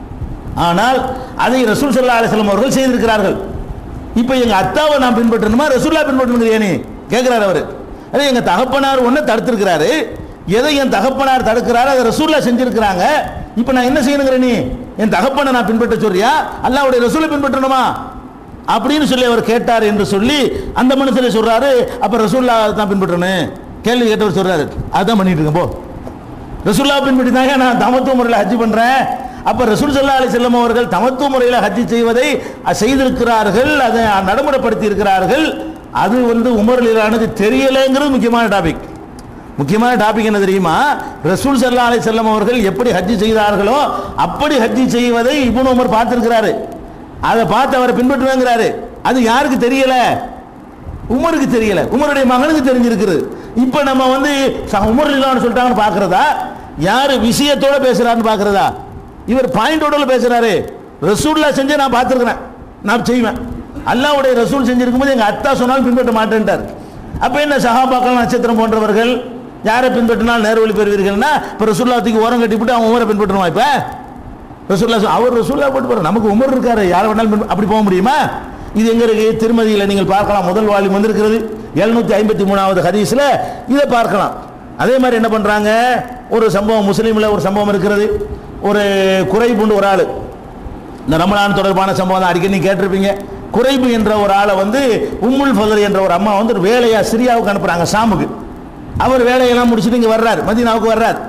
Speaker 1: ஆனால் அதை ரசூல் ஸல்லல்லாஹு அலைஹி வஸல்லம் அவர்கள் செய்திருக்கிறார்கள் இப்போ எங்க அத்தாவை நான் பின்பற்றணுமா ரசூல்லா பின்பற்றணுங்கிறியா நீ கேட்கிறார் அவர் அதே எங்க தகப்பனார் ஒன்று தடுத்திருக்கிறாரு எதை என் தகப்பனார் தடுக்கிறாரு அதை ரசூல்லா செஞ்சிருக்கிறாங்க இப்போ நான் என்ன செய்யணுங்கிற நீ என் தகப்பனை நான் பின்பற்ற சொல்றியா அல்லாஹ்வுடைய ரசூலை பின்பற்றணுமா அப்படின்னு சொல்லி அவர் கேட்டார் என்று சொல்லி அந்த மனுஷரை சொல்றாரு அப்ப ரசூல்லா தான் பின்பற்றணும் கேள்வி கேட்டவர் சொல்றாரு அதான் பண்ணிட்டு இருக்கேன் போ ரசூல்லா பின்பற்றி தாங்க நான் தமத்துவ முறையில் ஹஜ்ஜி பண்றேன் அப்ப ரசூல் சல்லா அலி செல்லம் அவர்கள் தமத்துவ முறையில் ஹஜ்ஜி செய்வதை அஹ், செய்திருக்கிறார்கள் அதை நடைமுறைப்படுத்தி இருக்கிறார்கள் அது வந்து உமர்லானது தெரியலைங்கிறது முக்கியமான டாபிக் முக்கியமான டாபிக் என்ன தெரியுமா ரசூல் சல்லா அலி செல்லம் அவர்கள் எப்படி ஹஜ்ஜி செய்தார்களோ அப்படி ஹஜ்ஜி செய்வதை இப்னு உமர் பார்த்திருக்கிறாரு அதை பார்த்து அவரை பின்பற்றுவேங்கிறாரு அது யாருக்கு தெரியல உமருக்கு தெரியல உமருடைய மகனுக்கு தெரிஞ்சிருக்குது இப்போ நம்ம வந்து ச- உமர் இல்லான்னு சொல்லிட்டாங்கன்னு பார்க்கறதா யார் விஷயத்தோட பேசுறாருன்னு பார்க்கறதா இவர் பாயிண்டோட பேசுறாரு ரசூல்லா செஞ்சு நான் பார்த்துருக்கிறேன் நான் செய்வேன் அல்லாவுடைய ரசூல் செஞ்சிருக்கும்போது எங்கள் அத்தா சொன்னாலும் பின்பற்ற மாட்டேன்ட்டார் அப்போ என்ன சஹாபாக்கள் நட்சத்திரம் போன்றவர்கள் யாரை பின்பற்றினால் நேர்வழி பெறுவீர்கள்னா இப்போ ரசூல்லா தூக்கி ஓரம் கட்டிவிட்டு அவங்க உமரை பின்பற்றணுமா இப்போ ரசூல்லா சொ- அவர் ரசூல்லா போட்டு போற நமக்கு உமர் இருக்காரு யாரை வேணாலும் பின்ப- அப்படி போக முடியுமா இது எங்க இருக்கு திருமதியில் நீங்கள் பார்க்கலாம் முதல் வால்யூம் வந்திருக்கிறது எழுநூத்தி ஐம்பத்தி மூணாவது ஹதீஸ்ல இதை பார்க்கலாம் அதே மாதிரி என்ன பண்றாங்க ஒரு சம்பவம் முஸ்லீம்ல ஒரு சம்பவம் இருக்கிறது ஒரு குறைபுண்டு ஒரு ஆள் இந்த ரமலான் தொடர்பான சம்பவம் தான் அடிக்கடி நீங்க கேட்டிருப்பீங்க குறைபு என்ற ஒரு ஆளை வந்து உம்முல் ஃபதல் என்ற ஒரு அம்மா வந்து ஒரு வேலையா சிரியாவுக்கு அனுப்புறாங்க ஷாமுக்கு அவர் வேலையெல்லாம் முடிச்சுட்டு இங்கே வர்றார் மதீனாவுக்கு வர்றார்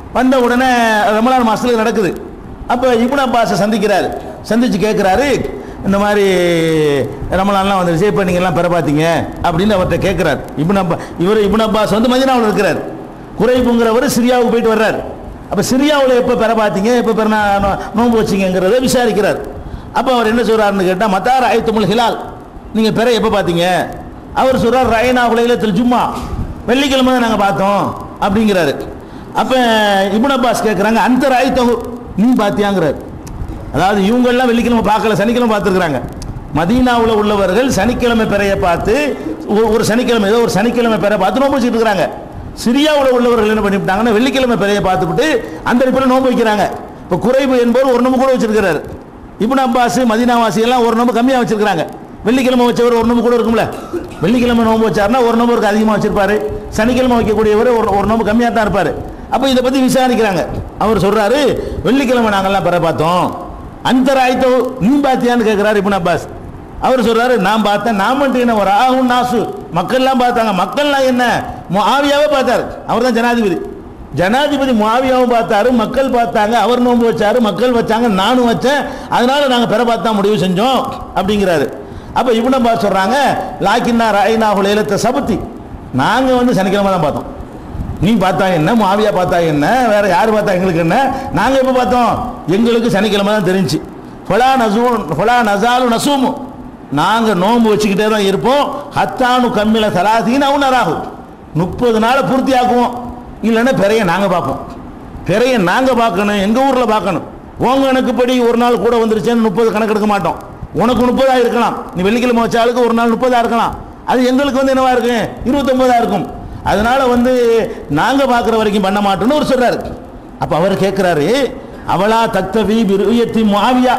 Speaker 1: வந்த உடனே ரமலான் மாசத்துல நடக்குது அப்போ இப்னு அப்பாஸை சந்திக்கிறாரு சந்திச்சு கேட்குறாரு இந்த மாதிரி ரமலான்லாம் வந்துருச்சு இப்போ நீங்கள் எல்லாம் பெற பார்த்தீங்க அப்படின்னு அவர்கிட்ட கேட்குறாரு இப்னு அப்பா இவர் இப்னு அப்பாஸ் வந்து மதினாவில் இருக்கிறார் குறைப்புங்கிறவர் சிரியாவுக்கு போயிட்டு வர்றாரு அப்போ சிரியாவில் எப்போ பெற பார்த்தீங்க எப்போ பெற நோன்பு வச்சிங்கிறத விசாரிக்கிறார் அப்போ அவர் என்ன சொல்கிறாருன்னு கேட்டால் மத்தார் ஆயத்துமுல் ஹிலால் நீங்கள் பெற எப்போ பார்த்தீங்க அவர் சொல்கிறார் ரயனா உலகத்தில் ஜும்மா வெள்ளிக்கிழமை தான் நாங்கள் பார்த்தோம் அப்படிங்கிறாரு அப்போ இப்னு அப்பாஸ் கேட்குறாங்க அந்த ராயத்தகு நீ பார்த்தியாங்கிறார் அதாவது இவங்கெல்லாம் வெள்ளிக்கிழமை பார்க்கல சனிக்கிழமை பார்த்துருக்குறாங்க மதீனாவில் உள்ளவர்கள் சனிக்கிழமை பிறைய பார்த்து ஒரு- ஒரு சனிக்கிழமை ஏதோ ஒரு சனிக்கிழமை பிறைய பார்த்து நோன்பு வச்சுட்டு இருக்கிறாங்க சிரியாவில் உள்ளவர்கள் என்ன பண்ணிவிட்டாங்கன்னா வெள்ளிக்கிழமை பிறைய பார்த்துவிட்டு அந்த அடிப்பில் நோன்பு வைக்கிறாங்க இப்போ குறைவு என்பவர் ஒரு நோம்பு கூட வச்சிருக்கிறாரு இப்னு அப்பாஸ் மதீனாவாசி எல்லாம் ஒரு நோம்பு கம்மியாக வச்சிருக்கிறாங்க வெள்ளிக்கிழமை வச்சவர் ஒரு நோம்பு கூட இருக்கும்ல வெள்ளிக்கிழமை நோம்பு வச்சாருன்னா ஒரு நோம்புக்கு அதிகமாக வச்சிருப்பாரு சனிக்கிழமை வைக்கக்கூடியவர் ஒரு ஒரு நோம்பு கம்மியாக தான் இருப்பாரு அப்போ இதை பற்றி விசாரிக்கிறாங்க அவர் சொல்றாரு வெள்ளிக்கிழமை நாங்கெல்லாம் பெற பார்த்தோம் அந்த ராய்த்தோ நீ பார்த்தியான்னு கேட்குறாரு இப்னு அப்பாஸ் அவர் சொல்றாரு நான் பார்த்தேன் நான் மட்டும் என்ன ஒரு ஆகும் நாசு மக்கள்லாம் பார்த்தாங்க மக்கள்லாம் என்ன ஆவியாவே பார்த்தாரு அவர் தான் ஜனாதிபதி ஜனாதிபதி முஆவியாவும் பார்த்தாரு மக்கள் பார்த்தாங்க அவர் நோன்பு வச்சாரு மக்கள் வச்சாங்க நானும் வச்சேன் அதனால நாங்கள் பெற பார்த்தா முடிவு செஞ்சோம் அப்படிங்கிறாரு அப்போ இவனை பார்த்து சொல்றாங்க லாக்கின்னா ராயினா லேலத்தை சபத்தி நாங்கள் வந்து சனிக்கிழமை தான் பார்த்தோம் நீ பார்த்தா என்ன மாவியா பார்த்தா என்ன வேற யார் பார்த்தா எங்களுக்கு என்ன நாங்கள் எப்போ பார்த்தோம் எங்களுக்கு சனிக்கிழமை தான் தெரிஞ்சு ஃபலா நசூ ஃபலா நசாலு நசூமு நாங்கள் நோன்பு வச்சுக்கிட்டே தான் இருப்போம் ஹத்தானு கம்மில சலாசீன் அவுனராகும் முப்பது நாளை பூர்த்தி ஆக்குவோம் இல்லைன்னா பிறைய நாங்கள் பார்ப்போம் பிறைய நாங்கள் பார்க்கணும் எங்கள் ஊரில் பார்க்கணும் உங்க கணக்குப்படி ஒரு நாள் கூட வந்துருச்சேன்னு முப்பது கணக்கெடுக்க மாட்டோம் உனக்கு முப்பதா இருக்கலாம் நீ வெள்ளிக்கிழமை வச்ச ஆளுக்கு ஒரு நாள் முப்பதா இருக்கலாம் அது எங்களுக்கு வந்து என்னவா இருக்கு இருபத்தொன்பதா இருக்கும் அதனால வந்து நாங்க பார்க்குற வரைக்கும் பண்ண மாட்டோம்னு ஒரு சொல்றாரு அப்ப அவர் கேட்கிறாரு அவளா தக்தவி பிருயத்தி மாவியா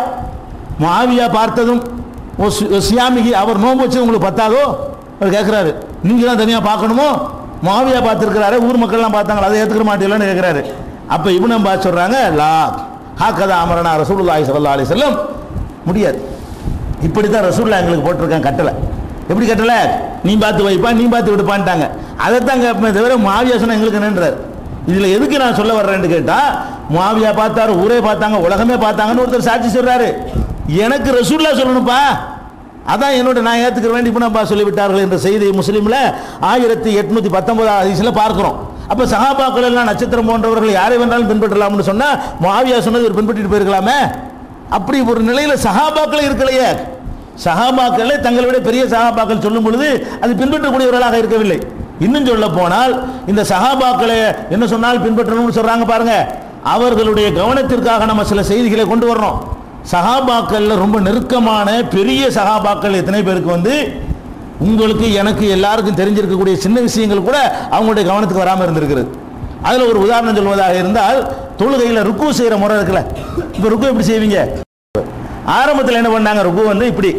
Speaker 1: மாவியா பார்த்ததும் ஓ சி- ஓ சியாமிகி அவர் நோன்பு வச்சு உங்களுக்கு பத்தாதோ அவர் கேட்குறாரு நீங்க தான் தனியாக பார்க்கணுமோ மாவியா பார்த்துருக்கிறாரு ஊர் மக்கள்லாம் பார்த்தாங்களா அதை ஏற்றுக்க மாட்டீங்களான்னு கேட்குறாரு அப்போ இவனை பார்த்து சொல்றாங்க லா ஹாக்கதா அமரனா ரசூலுல்லாஹி ஸல்லல்லாஹு அலைஹி வஸல்லம் முடியாது இப்படி தான் ரசூல்லா எங்களுக்கு போட்டிருக்காங்க கட்டளை எப்படி கட்டளை நீ பார்த்து வைப்பா நீ பார்த்து விடுப்பான்ட்டாங்க அதைத்தான் கேட்பேன் தவிர மாவியா சொன்னா எங்களுக்கு என்னன்றார் இதில் எதுக்கு நான் சொல்ல வர்றேன்னு கேட்டா மாவியா பார்த்தாரு ஊரே பார்த்தாங்க உலகமே பார்த்தாங்கன்னு ஒருத்தர் சாட்சி சொல்றாரு எனக்கு ரசூல்லா சொல்லணும்ப்பா அதான் என்னோட நான் ஏத்துக்கிற வேண்டி இப்ப சொல்லிவிட்டார்கள் என்ற செய்தி முஸ்லீம்ல ஆயிரத்தி எட்நூத்தி பத்தொன்பதாம் அதிசல பார்க்கிறோம் அப்ப சஹாபாக்கள் எல்லாம் நட்சத்திரம் போன்றவர்கள் யாரை வேண்டாலும் பின்பற்றலாம்னு சொன்னா மாவியா சொன்னது இவர் பின்பற்றிட்டு போயிருக்கலாமே அப்படி ஒரு நிலையில சஹாபாக்கள் இருக்கலையே சஹாபாக்களே தங்களை விட பெரிய சஹாபாக்கள் சொல்லும் பொழுது அது பின்பற்றக்கூடியவர்களாக இருக்கவில்லை இன்னும் சொல்ல போனால் இந்த சஹாபாக்களை என்ன சொன்னால் பின்பற்றணும்னு சொல்றாங்க பாருங்க அவர்களுடைய கவனத்திற்காக நம்ம சில செய்திகளை கொண்டு வர்றோம் சஹாபாக்கள்ல ரொம்ப நெருக்கமான பெரிய சஹாபாக்கள் எத்தனை பேருக்கு வந்து உங்களுக்கு எனக்கு எல்லாருக்கும் தெரிஞ்சிருக்கக்கூடிய சின்ன விஷயங்கள் கூட அவங்களுடைய கவனத்துக்கு வராமல் இருந்திருக்கிறது அதில் ஒரு உதாரணம் சொல்வதாக இருந்தால் தொழுகையில் ருக்கு செய்கிற முறை இருக்குல்ல இப்போ ருக்கு எப்படி செய்வீங்க ஆரம்பத்தில் என்ன பண்ணாங்க ருக்கு வந்து இப்படி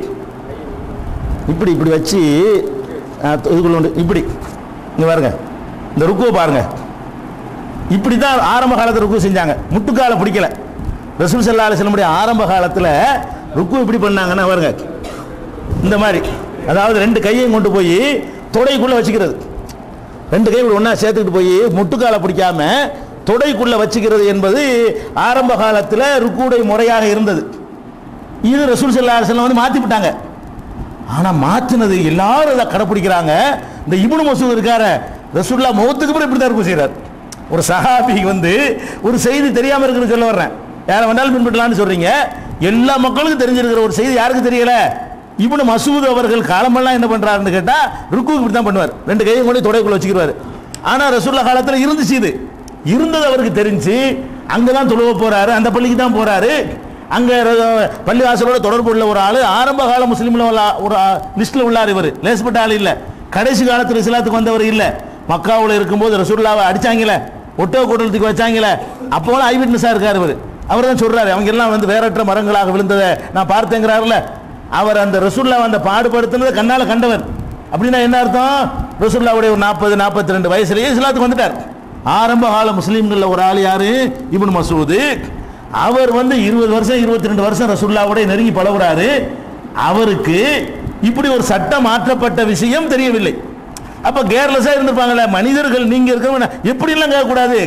Speaker 1: இப்படி இப்படி வச்சு அஹ், இதுக்குள்ள உண்டு இப்படி இங்க பாருங்க இந்த ருக்குவை பாருங்க இப்படி தான் ஆரம்ப காலத்தில் ருக்கு செஞ்சாங்க முட்டுக்கால பிடிக்கல ரசூல் சல்லா அலிஸ்லமுடைய ஆரம்ப காலத்தில் ருக்கு இப்படி பண்ணாங்கன்னா பாருங்க இந்த மாதிரி அதாவது ரெண்டு கையையும் கொண்டு போய் தொடைக்குள்ள வச்சுக்கிறது ரெண்டு கை இப்படி ஒன்றா சேர்த்துக்கிட்டு போய் முட்டுக்கால பிடிக்காம தொடைக்குள்ள வச்சுக்கிறது என்பது ஆரம்ப காலத்தில் ருக்குடைய முறையாக இருந்தது இது ரசூல் சல்லா அலிஸ்லாம் வந்து மாற்றி விட்டாங்க ஆனா மாத்தினது எல்லாரும் அதை கடைப்பிடிக்கிறாங்க இந்த இப்னு மசூத் இருக்காரு ரசூல்லா முகத்துக்கு பிறகு இப்படி தான் இருக்கும் செய்றார் ஒரு சஹாபி வந்து ஒரு செய்தி தெரியாம இருக்குன்னு சொல்ல வர்றேன் யாரை வேணாலும் பின்பற்றலாம்னு சொல்றீங்க எல்லா மக்களுக்கும் தெரிஞ்சிருக்கிற ஒரு செய்தி யாருக்கு தெரியல இப்னு மசூத் அவர்கள் காலமெல்லாம் என்ன பண்றாருன்னு கேட்டா ருக்குக்கு இப்படி தான் பண்ணுவார் ரெண்டு கையும் கொண்டு தொடைக்குள்ள வச்சுக்கிடுவார் ஆனா ரசூல்லா காலத்துல இருந்துச்சு இது இருந்தது அவருக்கு தெரிஞ்சு அங்கதான் தொழுவ போறாரு அந்த பள்ளிக்கு தான் போறாரு அங்க ர- பள்ளிவாசலோட தொடர்பு உள்ள ஒரு ஆளு ஆரம்ப கால முஸ்லீம்ல உள்ள ஒரு லிஸ்ட்ல உள்ளார் இவர் லேஸ்பட்ட ஆள் இல்ல கடைசி காலத்துல இஸ்லாத்துக்கு வந்தவர் இல்ல மக்காவுல இருக்கும்போது ரசூல்லாவை அடிச்சாங்கல ஒட்டோ கூட்டத்துக்கு வச்சாங்கல அப்போலாம் ஐ விட்னஸா இருக்காரு இவர் அவர் தான் சொல்றாரு அவங்க எல்லாம் வந்து வேறற்ற மரங்களாக விழுந்ததை நான் பார்த்தேங்கிறாருல அவர் அந்த ரசூல்லா அந்த பாடுபடுத்தினதை கண்ணால கண்டவர் அப்படின்னா என்ன அர்த்தம் ரசூல்லாவுடைய ஒரு நாற்பது நாற்பத்தி ரெண்டு வயசுலயே இஸ்லாத்துக்கு வந்துட்டார் ஆரம்ப கால முஸ்லீம்கள்ல ஒரு ஆள் யாரு இப்னு மசூது அவர் வந்து இருபது வருஷம் இருபத்தி ரெண்டு வருஷம் ரசூல்லாவோட நெருங்கி பழகுறாரு அவருக்கு இப்படி ஒரு சட்டம் மாற்றப்பட்ட விஷயம் தெரியவில்லை அப்ப கேர்லெஸ்ஸா இருந்திருப்பாங்கல்ல மனிதர்கள் நீங்க இருக்கிறவங்க எப்படி எல்லாம் கேட்கக்கூடாது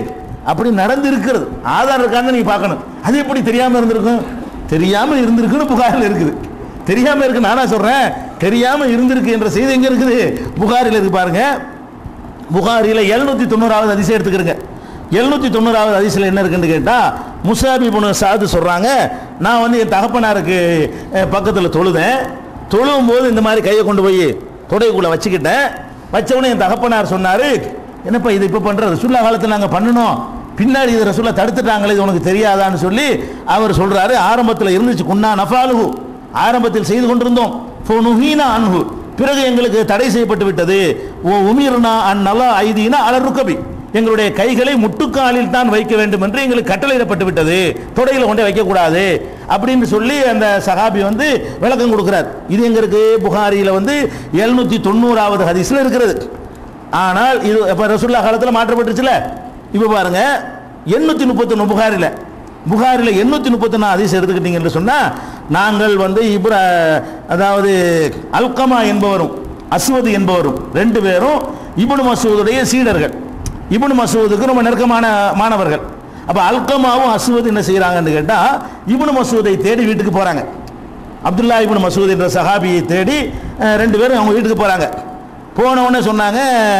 Speaker 1: அப்படி நடந்து இருக்கிறது ஆதாரம் இருக்கான்னு நீங்க பார்க்கணும் அது எப்படி தெரியாம இருந்திருக்கும் தெரியாம இருந்திருக்குன்னு புகாரில் இருக்குது தெரியாம இருக்கு நானா சொல்றேன் தெரியாம இருந்திருக்கு என்ற செய்தி எங்க இருக்குது புகாரில் இருக்கு பாருங்க புகாரியில் எழுநூத்தி தொண்ணூறாவது அதிசயம் எடுத்துக்கிறங்க எழுநூத்தி தொண்ணூறாவது அதிசயம் என்ன இருக்குன்னு கேட்டா முசாபி புனு சாது சொல்றாங்க நான் வந்து என் தகப்பனாருக்கு அஹ், பக்கத்துல தொழுதேன் தொழுவும் போது இந்த மாதிரி கையை கொண்டு போய் தொடைக்குள்ள வச்சுக்கிட்டேன் வச்ச உடனே என் தகப்பனார் சொன்னாரு என்னப்பா இது இப்போ பண்ற ரசுல்லா காலத்தில் நாங்கள் பண்ணணும் பின்னாடி இது ரசுல்லா தடுத்துட்டாங்களே இது உனக்கு தெரியாதான்னு சொல்லி அவர் சொல்றாரு ஆரம்பத்தில் இருந்துச்சு குன்னா நஃபாலுகு ஆரம்பத்தில் செய்து கொண்டிருந்தோம் ஃபோனுஹீனா அன்ஹு பிறகு எங்களுக்கு தடை செய்யப்பட்டு விட்டது ஓ உமிர்னா அன் நலா ஐதீனா அலருக்கபி எங்களுடைய கைகளை முட்டுக்காலில் தான் வைக்க வேண்டும் என்று எங்களுக்கு கட்டளையிடப்பட்டு விட்டது தொடையில் கொண்டே வைக்கக்கூடாது அப்படின்னு சொல்லி அந்த சஹாபி வந்து விளக்கம் கொடுக்கிறார் இது எங்க இருக்கு புகாரியில் வந்து எழுநூத்தி தொண்ணூறாவது ஹதீஸ்ல இருக்கிறது ஆனால் இது இப்போ ரசுல்லா காலத்தில் மாற்றப்பட்டுச்சுல இப்போ பாருங்க எண்ணூற்றி முப்பத்தொன்று புகாரில் புகாரில் எண்ணூற்றி முப்பத்தொன்று ஹதீஸ் எடுத்துக்கிட்டீங்கன்னு சொன்னால் நாங்கள் வந்து இப்ரா அதாவது அல்கமா என்பவரும் அஸ்வது என்பவரும் ரெண்டு பேரும் இப்னு மசூதுடைய சீடர்கள் இப்னு மசூதுக்கு ரொம்ப நெருக்கமான மாணவர்கள் அப்போ அல்கமாவும் அஸ்வது என்ன செய்கிறாங்கன்னு கேட்டால் இப்னு மசூதை தேடி வீட்டுக்கு போகிறாங்க அப்துல்லா இப்னு மசூத் என்ற சஹாபியை தேடி அஹ், ரெண்டு பேரும் அவங்க வீட்டுக்கு போகிறாங்க போன உடனே சொன்னாங்க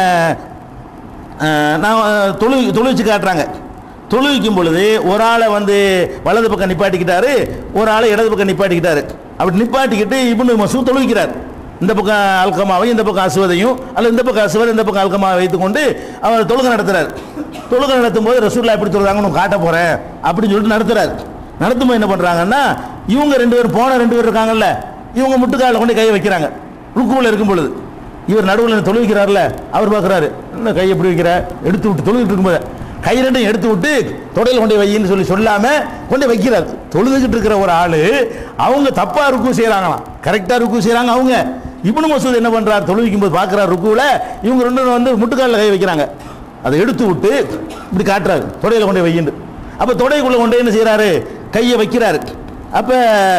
Speaker 1: அஹ், நான் அஹ், தொழு தொழுவிச்சு காட்டுறாங்க தொழுவிக்கும் பொழுது ஒரு ஆளை வந்து வலது பக்கம் நிப்பாட்டிக்கிட்டாரு ஒரு ஆளை இடது பக்கம் நிப்பாட்டிக்கிட்டாரு அப்படி நிப்பாட்டிக்கிட்டு இப்னு மசூத் தொழுவிக்கிறார் இந்த பக்கம் அல்கமாவை இந்த பக்கம் அசுவதையும் அல்லது இந்த பக்கம் அசுவதை இந்த பக்கம் அல்கமாவை வைத்துக்கொண்டு அவர் தொழுகை நடத்துறார் தொழுகை நடத்தும் போது ரசூல்லா எப்படி தொழுதாங்கன்னு உனக்கு காட்ட போறேன் அப்படின்னு சொல்லிட்டு நடத்துறாரு நடத்தும்போது என்ன பண்றாங்கன்னா இவங்க ரெண்டு பேர் போன ரெண்டு பேர் இருக்காங்கல்ல இவங்க முட்டுக்காலில் கொண்டு கையை வைக்கிறாங்க ருக்குவில் இருக்கும் பொழுது இவர் நடுவில் தொழுவிக்கிறார்ல அவர் பார்க்குறாரு என்ன கை எப்படி வைக்கிற எடுத்து விட்டு தொழுவிட்டு இருக்கும்போது கை ரெண்டையும் எடுத்து விட்டு தொடையில் கொண்டு வையின்னு சொல்லி சொல்லாம கொண்டு வைக்கிறார் தொழுதுகிட்டு இருக்கிற ஒரு ஆளு அவங்க தப்பா ருக்கு செய்யறாங்களாம் கரெக்டா ருக்கு செய்யறாங்க அவங்க இப்னு மசூத் என்ன பண்றார் தொழுவிக்கும் போது பார்க்குறாரு ருக்குவில் இவங்க ரெண்டு பேரும் வந்து முட்டுக்காலில் கை வைக்கிறாங்க அதை எடுத்து விட்டு இப்படி காட்டுறாரு தொடையில் கொண்டு வையின்னு அப்போ தொடைக்குள்ள கொண்டு என்ன செய்றாரு கையை வைக்கிறாரு அப்போ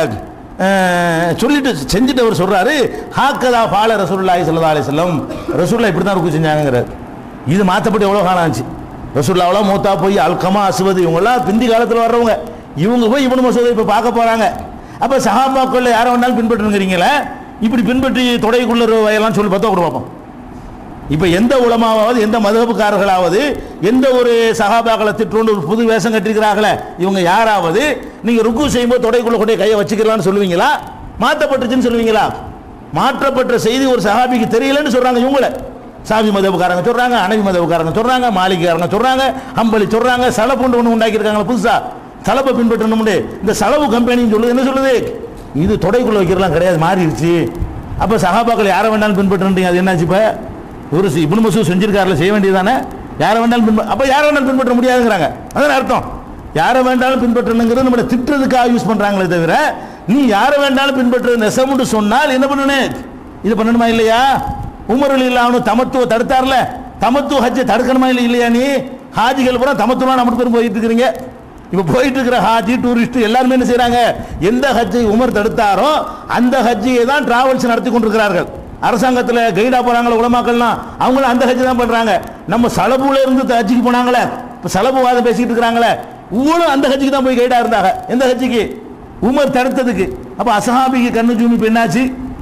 Speaker 1: சொல்லிட்டு செஞ்சுட்டு அவர் சொல்றாரு ஹாக்கதா பால ரசூலுல்லாஹி ஸல்லல்லாஹு அலைஹி வஸல்லம் ரசூலுல்லாஹ் இப்படி தான் ருக்கு செஞ்சாங்கங்கிறார் இது மாற்றப்பட்டு எவ்வளோ காலம் ஆச்சு ரசூல்லாவெல்லாம் மூத்தா போய் அல்கமா அசுவது இவங்கெல்லாம் பிந்தி காலத்தில் வர்றவங்க இவங்க போய் இவனு மசூதை இப்போ பார்க்க போறாங்க அப்போ சஹாபாக்குள்ள யாரை வேணாலும் பின்பற்றுங்கிறீங்களே இப்படி பின்பற்றி தொடைக்குள்ள வயலாம் சொல்லி பார்த்தா கூட பார்ப்போம் இப்போ எந்த உலமாவது எந்த மதகுக்காரர்களாவது எந்த ஒரு சகாபாக்களை திட்டுண்டு ஒரு புது வேஷம் கட்டிருக்கிறார்களே இவங்க யாராவது நீங்க ருக்கு செய்யும்போது தொடைக்குள்ள கொண்டே கையை வச்சுக்கலாம்னு சொல்லுவீங்களா மாற்றப்பட்டுச்சுன்னு சொல்லுவீங்களா மாற்றப்பட்ட செய்தி ஒரு சஹாபிக்கு தெரியலன்னு சொல்றாங்க இவங்கள சாவி மதவுக்காரங்க சொல்றாங்க அனவி மதவுக்காரங்க சொல்றாங்க மாளிகைக்காரங்க சொல்றாங்க அம்பளி சொல்றாங்க சலப்புண்டு ஒன்று உண்டாக்கியிருக்காங்க புதுசா சலப்பை பின்பற்றணும்னு இந்த செலவு கம்பெனின்னு சொல்லுது என்ன சொல்லுது இது தொடைக்குள்ள வைக்கிறலாம் கிடையாது மாறிடுச்சு அப்போ சகாபாக்கள் யாரை வேணாலும் பின்பற்றுன்றீங்க அது என்னாச்சு இப்போ ஒரு சி- இப்னு மசூத் செஞ்சிருக்காருல செய்ய வேண்டியதானே யாரை வேண்டாலும் பின்பற்ற அப்போ யாரை வேண்டாலும் பின்பற்ற முடியாதுங்கிறாங்க அதான் அர்த்தம் யாரை வேண்டாலும் பின்பற்றணுங்கிறது நம்மளை திட்டுறதுக்காக யூஸ் பண்றாங்களே தவிர நீ யாரை வேண்டாலும் பின்பற்றது நெசமுன்னு சொன்னால் என்ன பண்ணணும் இது பண்ணணுமா இல்லையா உமரில் இல்லாம தமத்துவ தடுத்தார்ல தமத்துவ ஹஜ்ஜை தடுக்கணுமா இல்லை இல்லையா நீ ஹாஜிகள் பூரா தமத்துவம் நம்ம பேரும் போயிட்டு இருக்கிறீங்க இப்போ போயிட்டு இருக்கிற ஹாஜி டூரிஸ்ட் எல்லாருமே என்ன செய்றாங்க எந்த ஹஜ்ஜை உமர் தடுத்தாரோ அந்த ஹஜ்ஜியை தான் டிராவல்ஸ் நடத்தி கொண்டிருக்கிறார்கள் அரசாங்கத்தில் கைடா போறாங்களே உலமாக்கள்லாம் அவங்களும் அந்த ஹஜ்ஜி தான் பண்றாங்க நம்ம சலபுல இருந்து த- ஹஜ்ஜிக்கு போனாங்களே இப்போ சலபுவாதம் பேசிட்டு இருக்கிறாங்களே இவங்களும் அந்த ஹஜ்ஜிக்கு தான் போய் கைடா இருந்தாங்க எந்த ஹஜ்ஜிக்கு உமர் தடுத்ததுக்கு அப்போ அசஹாபிக்கு கண்ணு ஜூமி இப்போ என்னாச்சு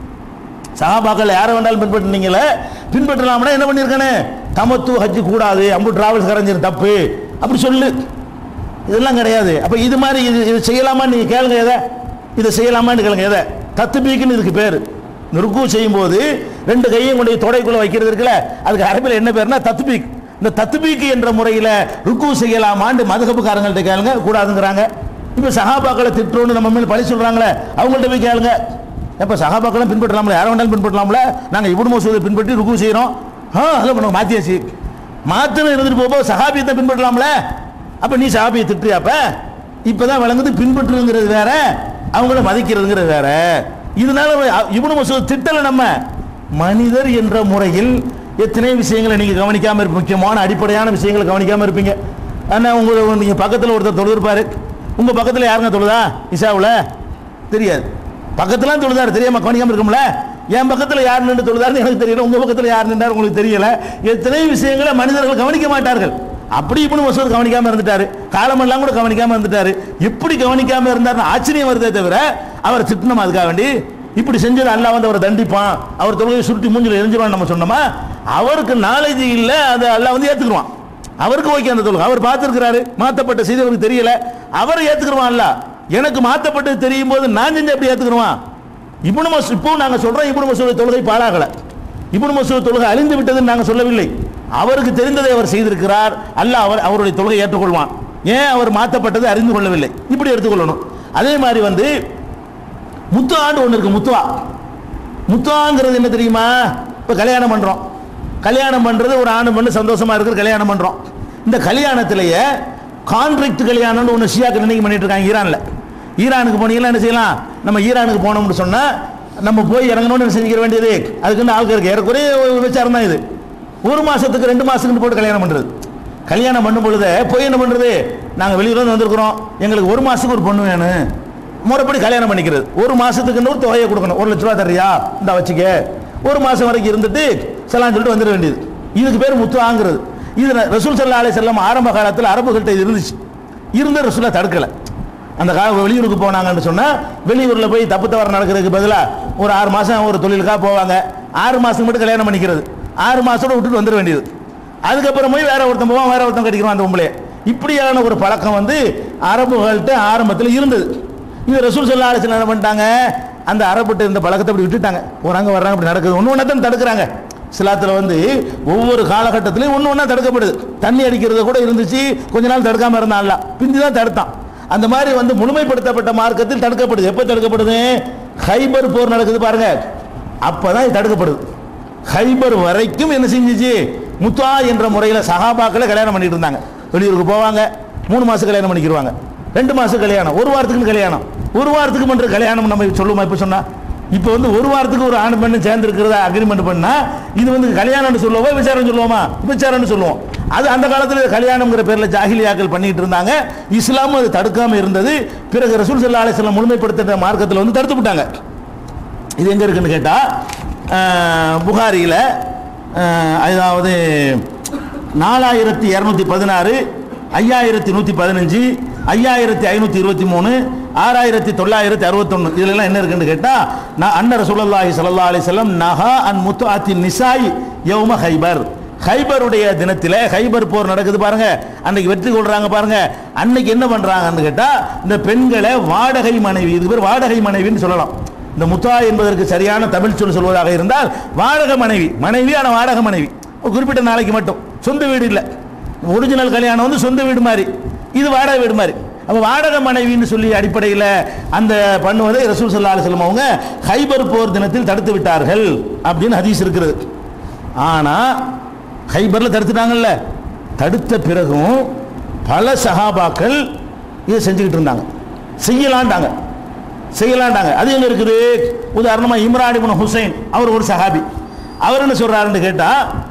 Speaker 1: சஹாபாக்கள் யாரை வேண்டாலும் பின்பற்றினீங்களே பின்பற்றலாம்னா என்ன பண்ணியிருக்கானே தமத்து ஹஜ்ஜு கூடாது அம்பு டிராவல்ஸ் கரைஞ்சிரு தப்பு அப்படி சொல்லு இதெல்லாம் கிடையாது அப்போ இது மாதிரி இது இது செய்யலாமான்னு நீங்கள் கேளுங்க எதை இதை செய்யலாமான்னு கேளுங்க எதை தத்துபீக்குன்னு இதுக்கு பேர் ருக்கு செய்யும்போது ரெண்டு கையும் கொண்டு போய் தொடைக்குள்ள வைக்கிறது இருக்குல்ல அதுக்கு அரபில் என்ன பேர்னா தத்துபீக் இந்த தத்துபீக்கு என்ற முறையில் ருக்கு செய்யலாமான்னு மதுகப்புக்காரங்கள்ட்ட கேளுங்க கூடாதுங்கிறாங்க இப்போ சஹாபாக்களை திட்டுறோன்னு நம்ம மேல் பழி சொல்கிறாங்களே அவங்கள்ட்ட போய் கேளுங்க எப்போ சகாபாக்கெல்லாம் பின்பற்றலாம்ல யாரை வேண்டாலும் பின்பற்றலாம்ல நாங்கள் இப்னு மசூதை பின்பற்றி ருக்கு செய்கிறோம் ஆ அதில் பண்ண மாற்றியாச்சு மாற்றுன்னு இருந்துட்டு போப்போ சஹாபியத்தை பின்பற்றலாம்ல அப்போ நீ சஹாபியை திட்டுறியாப்ப இப்போ தான் விளங்குது பின்பற்றுங்கிறது வேற அவங்கள மதிக்கிறதுங்கிறது வேற இதனால இப்னு மசூத் திட்டலை நம்ம மனிதர் என்ற முறையில் எத்தனை விஷயங்களை நீங்கள் கவனிக்காமல் இருப்பீங்க முக்கியமான அடிப்படையான விஷயங்களை கவனிக்காமல் இருப்பீங்க ஆனால் உங்களை நீங்கள் பக்கத்தில் ஒருத்தர் தொழுதுருப்பாரு உங்கள் பக்கத்தில் யாருங்க தொழுதா இஷாவில் தெரியாது பக்கத்துலாம் தொழுதாரு தெரியாம கவனிக்காம இருக்கும்ல என் பக்கத்துல யார் நின்று தொழுதாருன்னு எனக்கு தெரியல உங்க பக்கத்துல யார் நின்றார் உங்களுக்கு தெரியல எத்தனை விஷயங்களை மனிதர்கள் கவனிக்க மாட்டார்கள் அப்படி இப்படி மசூத் கவனிக்காம இருந்துட்டாரு காலமெல்லாம் கூட கவனிக்காம இருந்துட்டாரு எப்படி கவனிக்காம இருந்தாருன்னு ஆச்சரியம் வருதே தவிர அவர் திட்டணும் அதுக்காக வேண்டி இப்படி செஞ்சது அல்லாஹ் வந்து அவரை தண்டிப்பான் அவர் தொழுகையை சுருட்டி மூஞ்சில எரிஞ்சிருவான் நம்ம சொன்னோமா அவருக்கு நாலேஜ் இல்லை அதை அல்லாஹ் வந்து ஏத்துக்குருவான் அவருக்கு ஓகே அந்த தொழுகை அவர் பார்த்துருக்கிறாரு மாற்றப்பட்ட செய்தி அவருக்கு தெரியல அவர் ஏத்துக்குருவான் அல்ல எனக்கு மாற்றப்பட்டது தெரியும் போது நான் செஞ்சு எப்படி ஏத்துக்குருவான் இப்னு மஸ் இப்போ நாங்க சொல்றோம் இப்னு மசூத் தொழுகை பாழாகல இப்னு மசூத் தொழுகை அழிந்து விட்டதுன்னு நாங்க சொல்லவில்லை அவருக்கு தெரிந்ததை அவர் செய்திருக்கிறார் அல்லாஹ் அவர் அவருடைய தொழுகை ஏற்றுக்கொள்வான் ஏன் அவர் மாற்றப்பட்டதை அறிந்து கொள்ளவில்லை இப்படி எடுத்துக்கொள்ளணும் அதே மாதிரி வந்து முத்துவான்னு ஒன்று இருக்கு முத்துவா முத்துவாங்கிறது என்ன தெரியுமா இப்போ கல்யாணம் பண்ணுறோம் கல்யாணம் பண்ணுறது ஒரு ஆணு பண்ணு சந்தோஷமா இருக்கிற கல்யாணம் பண்ணுறோம் இந்த கல்யாணத்திலேயே கான்ட்ராக்ட் கல்யாணம்னு ஒன்று ஷியாக்கு நினைக்க பண்ணிட்டு இருக்காங்க ஈரானில் ஈரானுக்கு போனீங்கன்னா என்ன செய்யலாம் நம்ம ஈரானுக்கு போனோம்னு சொன்னால் நம்ம போய் இறங்கணும்னு என்ன செஞ்சுக்க வேண்டியது அதுக்குன்னு ஆட்கள் இருக்கு ஏறக்குறைய ஒரு விசாரம் தான் இது ஒரு மாசத்துக்கு ரெண்டு மாசத்துக்கு போட்டு கல்யாணம் பண்ணுறது கல்யாணம் பண்ணும் பொழுது போய் என்ன பண்ணுறது நாங்கள் வெளியூர்ல வந்திருக்கிறோம் எங்களுக்கு ஒரு மாசத்துக்கு ஒரு பொண்ணு வேணும் முறைப்படி கல்யாணம் பண்ணிக்கிறது ஒரு மாசத்துக்கு ஒரு தொகையை கொடுக்கணும் ஒரு லட்ச ரூபா தர்றியா இந்த வச்சுக்க ஒரு மாசம் வரைக்கும் இருந்துட்டு செல்லாம் சொல்லிட்டு வந்துட வேண்டியது இதுக்கு பேர் முத்துவாங்கிறது இது ரசூல் சல்லா அலி செல்லம் ஆரம்ப காலத்தில் அரபுகள்கிட்ட இது இருந்துச்சு இருந்த ரசூலா தடுக்கலை அந்த கால வெளியூருக்கு போனாங்கன்னு சொன்னா வெளியூர்ல போய் தப்பு தவறு நடக்கிறதுக்கு பதிலாக ஒரு ஆறு மாசம் ஒரு தொழிலுக்காக போவாங்க ஆறு மாசம் மட்டும் கல்யாணம் பண்ணிக்கிறது ஆறு மாசத்தோட விட்டுட்டு வந்துட வேண்டியது அதுக்கப்புறம் போய் வேற ஒருத்தன் போவான் வேற ஒருத்தன் கட்டிக்கிறான் அந்த பொம்பளைய இப்படியான ஒரு பழக்கம் வந்து அரபுகள்கிட்ட ஆரம்பத்தில் இருந்தது இது ரசூல் சொல்லா ஆலோசனை என்ன பண்ணிட்டாங்க அந்த அரபுட்ட இருந்த பழக்கத்தை அப்படி விட்டுட்டாங்க போறாங்க வர்றாங்க அப்படி நடக்குது ஒன்று ஒன்றா தான் தடுக்கிறாங்க சிலாத்தில் வந்து ஒவ்வொரு காலகட்டத்திலையும் ஒன்று ஒன்றா தடுக்கப்படுது தண்ணி அடிக்கிறது கூட இருந்துச்சு கொஞ்ச நாள் தடுக்காம இருந்தான்ல பிந்தி தான் தடுத்தான் அந்த மாதிரி வந்து முழுமைப்படுத்தப்பட்ட மார்க்கத்தில் தடுக்கப்படுது எப்போ தடுக்கப்படுது ஹைபர் போர் நடக்குது பாருங்க அப்பதான் இது தடுக்கப்படுது ஹைபர் வரைக்கும் என்ன செஞ்சுச்சு முத்தா என்ற முறையில் சகாபாக்களை கல்யாணம் பண்ணிட்டு இருந்தாங்க வெளியூருக்கு போவாங்க மூணு மாசம் கல்யாணம் பண்ணிக்கிடுவாங்க ரெண்டு மாசம் கல்யாணம் ஒரு வாரத்துக்கு கல்யாணம் ஒரு வாரத்துக்கு பண்ற கல்யாணம் நம்ம சொல்லுமா இப்போ சொன்னா இப்போ வந்து ஒரு வாரத்துக்கு ஒரு ஆண் பெண்ணு சேர்ந்து இருக்கிறதா அக்ரிமெண்ட் பண்ணா இது வந்து கல்யாணம்னு சொல்லுவோமா விசாரம் சொல்லுவோமா விசாரம்னு சொல்லுவோம் அது அந்த காலத்தில் கல்யாணம்ங்கிற பேர்ல ஜாகிலியாக்கள் பண்ணிட்டு இருந்தாங்க இஸ்லாமும் அது தடுக்காம இருந்தது பிறகு ரசூல் சல்லா அலிஸ்லாம் முழுமைப்படுத்த மார்க்கத்தில் வந்து தடுத்து விட்டாங்க இது எங்க இருக்குன்னு கேட்டா அஹ், புகாரியில அஹ், அதாவது நாலாயிரத்தி இரநூத்தி பதினாறு ஐயாயிரத்தி நூற்றி பதினஞ்சு ஐயாயிரத்தி ஐநூற்றி இருபத்தி மூணு ஆறாயிரத்தி தொள்ளாயிரத்தி அறுபத்தொன்று இதுலலாம் என்ன இருக்குன்னு கேட்டால் நான் அன்னர் சுல்லல்லாஹி ஸல்லல்லாஹு அலைஹி வஸல்லம் நஹா அன் முத்து அத்தி நிசாய் யௌம ஹைபர் ஹைபருடைய தினத்தில் ஹைபர் போர் நடக்குது பாருங்க அன்னைக்கு வெற்றி கொள்றாங்க பாருங்க அன்னைக்கு என்ன பண்றாங்கன்னு கேட்டா இந்த பெண்களை வாடகை மனைவி இது பேர் வாடகை மனைவின்னு சொல்லலாம் இந்த முத்தா என்பதற்கு சரியான தமிழ் சொல் சொல்வதாக இருந்தால் வாடகை மனைவி மனைவி ஆனால் வாடகை மனைவி ஒரு குறிப்பிட்ட நாளைக்கு மட்டும் சொந்த வீடு இல்லை ஒரிஜினல் கல்யாணம் வந்து சொந்த வீடு மாதிரி இது வாடகை வீடு மாதிரி அப்போ வாடகை மனைவின்னு சொல்லி அடிப்படையில் அந்த பண்ணுவதை ரசூல் சல்லா அலுவலம் அவங்க ஹைபர் போர் தினத்தில் தடுத்து விட்டார்கள் அப்படின்னு ஹதீஸ் இருக்கிறது ஆனால் ஹைபரில் தடுத்துட்டாங்கல்ல தடுத்த பிறகும் பல சஹாபாக்கள் இதை செஞ்சுக்கிட்டு இருந்தாங்க செய்யலான்ட்டாங்க செய்யலான்ட்டாங்க அது எங்க இருக்குது உதாரணமா இம்ரான் இப்னு ஹுசைன் அவர் ஒரு சஹாபி அவர் என்ன சொல்றாருன்னு கேட்டா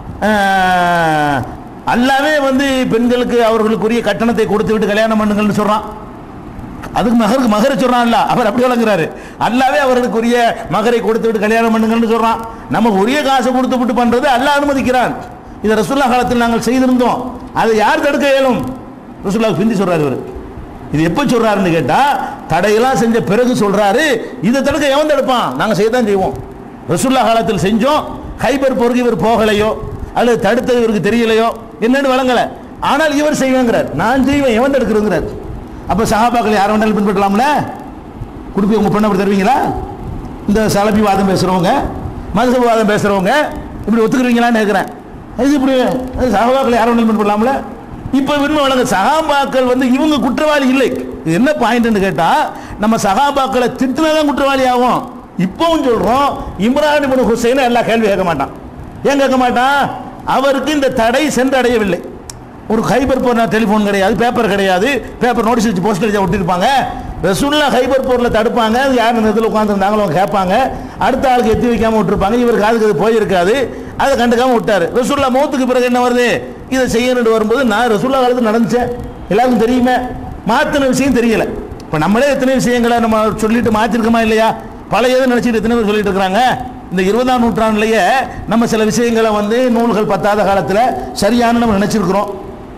Speaker 1: அஹ், அல்லாவே வந்து பெண்களுக்கு அவர்களுக்குரிய கட்டணத்தை கொடுத்து விட்டு கல்யாணம் பண்ணுங்கள்னு சொல்றான் அதுக்கு மகருக்கு மகரை சொல்றான்ல அவர் அப்படி வழங்குறாரு அல்லாவே அவர்களுக்குரிய மகரை கொடுத்து விட்டு கல்யாணம் பண்ணுங்கன்னு சொல்றான் நமக்கு உரிய காசை கொடுத்து விட்டு பண்றது அல்லாஹ் அனுமதிக்கிறான் இதை ரசூல்லா காலத்தில் நாங்கள் செய்திருந்தோம் அதை யார் தடுக்க இயலும் ரசூல்லாவுக்கு பிந்தி சொல்றாரு இவர் இது எப்போ சொல்றாருன்னு கேட்டா தடையெல்லாம் செஞ்ச பிறகு சொல்றாரு இதை தடுக்க எவன் தடுப்பான் நாங்கள் செய்ய தான் செய்வோம் ரசூல்லா காலத்தில் செஞ்சோம் ஹைபர் போருக்கு இவர் போகலையோ அல்லது தடுத்தது இவருக்கு தெரியலையோ என்னன்னு வழங்கலை ஆனால் இவர் செய்வேங்கிறார் நான் செய்வேன் எவன் தடுக்கிறதுங்கிறார் அப்போ சகாபாக்கள் யார் வேணாலும் பின்பற்றலாம்ல குடுப்பி உங்க பொண்ணை அப்படி தருவீங்களா இந்த சலபி வாதம் பேசுறவங்க மதுசப வாதம் பேசுறவங்க இப்படி ஒத்துக்குறீங்களான்னு கேட்குறேன் இது இப்படி சகாபாக்கள் யார் வேணாலும் பின்பற்றலாம்ல இப்போ விரும்ப வழங்க சகாபாக்கள் வந்து இவங்க குற்றவாளி இல்லை இது என்ன பாயிண்ட்னு கேட்டா நம்ம சகாபாக்களை திட்டுனதான் குற்றவாளி ஆகும் இப்பவும் சொல்றோம் இம்ரான் இப்னு ஹுசைன் எல்லா கேள்வி கேட்க மாட்டான் ஏன் கேட்க மாட்டான் அவருக்கு இந்த தடை சென்றடையவில்லை ஒரு ஹைபர் போர் டெலிஃபோன் கிடையாது பேப்பர் கிடையாது பேப்பர் நோட்டீஸ் வச்சு போஸ்ட் அடிச்சா ஒட்டிருப்பாங்க ரசூல்லா ஹைபர் போரில் தடுப்பாங்க அது யார் இந்த இதில் உட்காந்துருந்தாங்களோ அவங்க கேட்பாங்க அடுத்த ஆளுக்கு எத்தி வைக்காம விட்டுருப்பாங்க இவருக்கு அதுக்கு அது போயிருக்காது அதை கண்டுக்காம விட்டாரு ரசூல்லா மௌத்துக்கு பிறகு என்ன வருது இதை செய்யணும்னு வரும்போது நான் ரசூல்லா காலத்தில் நடந்துச்சேன் எல்லாருக்கும் தெரியுமே மாற்றின விஷயம் தெரியல இப்போ நம்மளே எத்தனை விஷயங்களை நம்ம சொல்லிட்டு மாற்றிருக்கோமா இல்லையா பழையதை நினச்சிட்டு எத்தனை பேர் சொல்லிட்டு இருக்கிறாங்க இந்த இருபதாம் நூற்றாண்டுலேயே நம்ம சில விஷயங்களை வந்து நூல்கள் பத்தாத காலத்தில் சரியான நம்ம நினச்சிருக்கிறோம்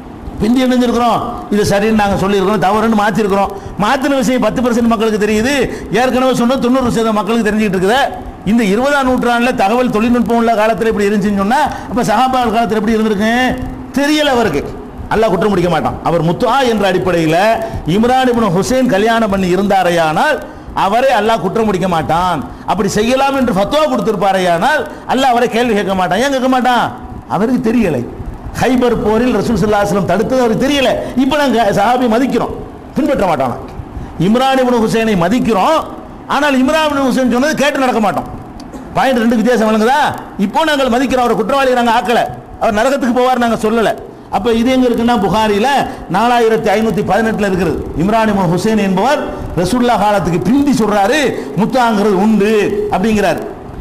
Speaker 1: பிந்தி இணைஞ்சிருக்கிறோம் இது சரின்னு நாங்கள் சொல்லியிருக்கிறோம் தவறுன்னு மாற்றிருக்கிறோம் மாற்றின விஷயம் பத்து பர்சன்ட் மக்களுக்கு தெரியுது ஏற்கனவே சொன்ன தொண்ணூறு சதவீதம் மக்களுக்கு தெரிஞ்சுக்கிட்டு இருக்குது இந்த இருபதாம் நூற்றாண்டில் தகவல் தொழில்நுட்பம் உள்ள காலத்தில் இப்படி இருந்துச்சுன்னு சொன்னால் அப்போ சகாபால் காலத்தில் எப்படி இருந்திருக்கு தெரியல அவருக்கு அல்லாஹ் குற்றம் முடிக்க மாட்டான் அவர் முத்துஆ என்ற அடிப்படையில் இம்ரான் இப்னு ஹுசைன் கல்யாணம் பண்ணி இருந்தாரையானால் அவரை அல்லாஹ் குற்றம் முடிக்க மாட்டான் அப்படி செய்யலாம் என்று ஃபத்வா கொடுத்திருப்பாரையானால் அல்லாஹ் அவரை கேள்வி கேட்க மாட்டான் ஏன் கேட்க மாட்டான் அவருக்கு தெரியலை ஹைபர் போரில் ரசூல் ஸல்லல்லாஹு அலைஹி வஸல்லம் தடுத்தது அவருக்கு தெரியல இப்போ நாங்கள் சஹாபி மதிக்கிறோம் பின்பற்ற மாட்டான் இம்ரான் இப்னு ஹுசைனை மதிக்கிறோம் ஆனால் இம்ரான் இப்னு ஹுசைன் சொன்னது கேட்டு நடக்க மாட்டோம் பாயிண்ட் ரெண்டு வித்தியாசம் வழங்குதா இப்போ நாங்கள் மதிக்கிறோம் அவர் குற்றவாளி நாங்கள் ஆக்கல அவர் நரகத்துக்கு போவார் நாங்கள் சொல்லலை அப்போ இது எங்க இருக்குன்னா புகாரில நாலாயிரத்தி ஐநூத்தி பதினெட்டுல இருக்கிறது இம்ரான் இப்னு ஹுசைன் என்பவர் ரசூல்லா காலத்துக்கு பிந்தி சொல்றாரு முத்தாங்கிறது உண்டு அப்படிங்கிறார்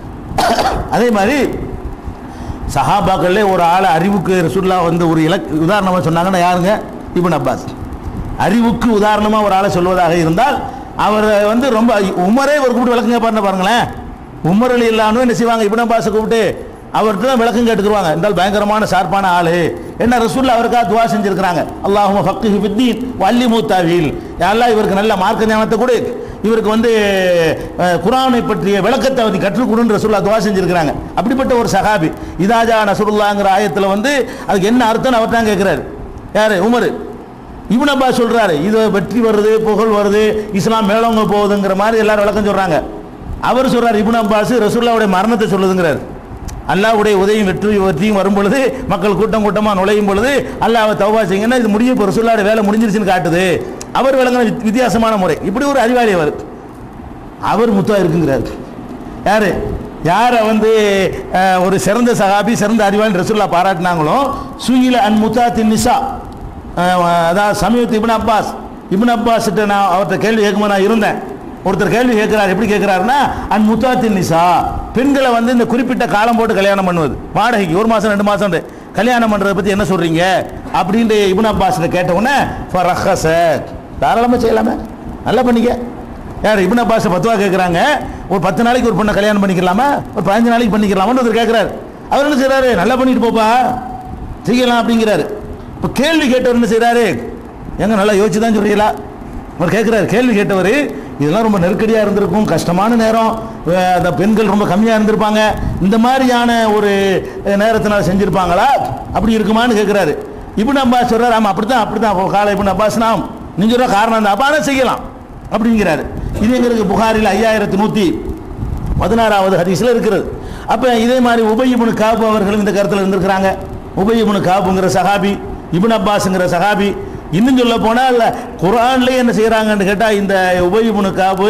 Speaker 1: அதே மாதிரி சஹாபாக்கள்ல ஒரு ஆளை அறிவுக்கு ரசூல்லா வந்து ஒரு இலக் உதாரணமா சொன்னாங்கன்னா யாருங்க இப்னு அப்பாஸ் அறிவுக்கு உதாரணமா ஒரு ஆளை சொல்வதாக இருந்தால் அவர் வந்து ரொம்ப உமரே ஒரு கூப்பிட்டு விளக்குங்க பாருங்க பாருங்களேன் உமர் அலி இல்லாமல் என்ன செய்வாங்க இப்னு அப்பாஸை கூப்பிட்டு அவர்கிட்ட தான் விளக்கம் கேட்டுக்குருவாங்க என்றால் பயங்கரமான ஷார்ப்பான ஆளு என்ன ரசூல்லா அவருக்காக துவா செஞ்சிருக்கிறாங்க அல்லாஹும ஃபக்கிஹு ஃபித்தீன் வல்லி மூத்தாவில் யாரெல்லாம் இவருக்கு நல்ல மார்க்க ஞானத்தை கொடு இவருக்கு வந்து அஹ், குர்ஆனை பற்றிய விளக்கத்தை அவர் கற்றுக் கொடுன்னு ரசூல்லா துவா செஞ்சிருக்கிறாங்க அப்படிப்பட்ட ஒரு சஹாபி இதாஜா நசருல்லாங்கிற ஆயத்தில் வந்து அதுக்கு என்ன அர்த்தம் அவர் தான் கேட்குறாரு யாரு உமர் இப்னு அப்பாஸ் சொல்றாரு இது வெற்றி வருது புகழ் வருது இஸ்லாம் மேலவங்க போகுதுங்கிற மாதிரி எல்லாரும் விளக்கம் சொல்றாங்க அவர் சொல்றாரு இப்னு அப்பாஸ் ரசூல்லாவுடைய மரணத்தை சொல்லுதுங்கிறார் அல்லாஹ்வுடைய உதவியும் வெற்றி வெற்றியும் வரும் பொழுது மக்கள் கூட்டம் கூட்டமாக நுழையும் பொழுது அல்லாஹ் தௌபா செய்யுங்கன்னா இது முடிய இப்போ ரசூல்லாவுடைய வேலை முடிஞ்சிருச்சுன்னு காட்டுது அவர் விளங்கின வித்- வித்தியாசமான முறை இப்படி ஒரு அறிவாளி அவர் அவர் முத்தா இருக்குங்கிறார் யாரு யாரை வந்து அஹ், ஒரு சிறந்த சகாபி சிறந்த அறிவாளி ரசூல்லா பாராட்டினாங்களோ சுயில அன் முத்தா நிசா அஹ், அதாவது சமீபத்து இப்னு அப்பாஸ் இப்னு அப்பாஸ்கிட்ட நான் அவர்கிட்ட கேள்வி கேட்கும்போது நான் இருந்தேன் ஒருத்தர் கேள்வி கேட்கிறார் எப்படி கேட்கிறாருன்னா அன் முத்தாத்தின் நிசா பெண்களை வந்து இந்த குறிப்பிட்ட காலம் போட்டு கல்யாணம் பண்ணுவது வாடகைக்கு ஒரு மாசம் ரெண்டு மாசம் கல்யாணம் பண்றதை பத்தி என்ன சொல்றீங்க அப்படின்ட்டு இப்னு அப்பாஸ் கேட்ட உடனே ஃபரஹஸ தாராளமா செய்யலாமே நல்லா பண்ணிக்க யார் இப்னு அப்பாஸ் பத்துவா கேட்குறாங்க ஒரு பத்து நாளைக்கு ஒரு பொண்ணை கல்யாணம் பண்ணிக்கலாமா ஒரு பதினஞ்சு நாளைக்கு பண்ணிக்கலாமான்னு ஒருத்தர் கேட்குறாரு அவர் என்ன செய்றாரு நல்லா பண்ணிட்டு போப்பா செய்யலாம் அப்படிங்கிறாரு இப்போ கேள்வி கேட்டவர் என்ன செய்றாரு எங்க நல்லா யோசிச்சு தான் சொல்றீங்களா அவர் கேட்குறாரு கேள்வி கேட்டவர் இதெல்லாம் ரொம்ப நெருக்கடியாக இருந்திருக்கும் கஷ்டமான நேரம் அஹ் அந்த பெண்கள் ரொம்ப கம்மியாக இருந்திருப்பாங்க இந்த மாதிரியான ஒரு அஹ், நேரத்தினால செஞ்சிருப்பாங்களா அப்படி இருக்குமான்னு கேட்குறாரு இப்னு அப்பாஸ் சொல்றாரு ஆமா அப்படித்தான் அப்படித்தான் காலை இப்னு அப்பாஸ் நாம் நீங்க சொல்ற காரணம் தான் அப்ப ஆனா செய்யலாம் அப்படிங்கிறாரு இது எங்க இருக்கு புகாரில் ஐயாயிரத்தி நூத்தி பதினாறாவது ஹதீஸ்ல இருக்கிறது அப்ப இதே மாதிரி உபயிபுனு காபு அவர்களும் இந்த கருத்துல இருந்திருக்கிறாங்க உபயிபுனு காபுங்கிற சஹாபி இப்னு அப்பாஸ்ங்கிற சஹாபி இன்னும் சொல்ல போனால் குர்ஆன்லயே என்ன செய்றாங்கன்னு கேட்டா இந்த உபயிபுனு காபு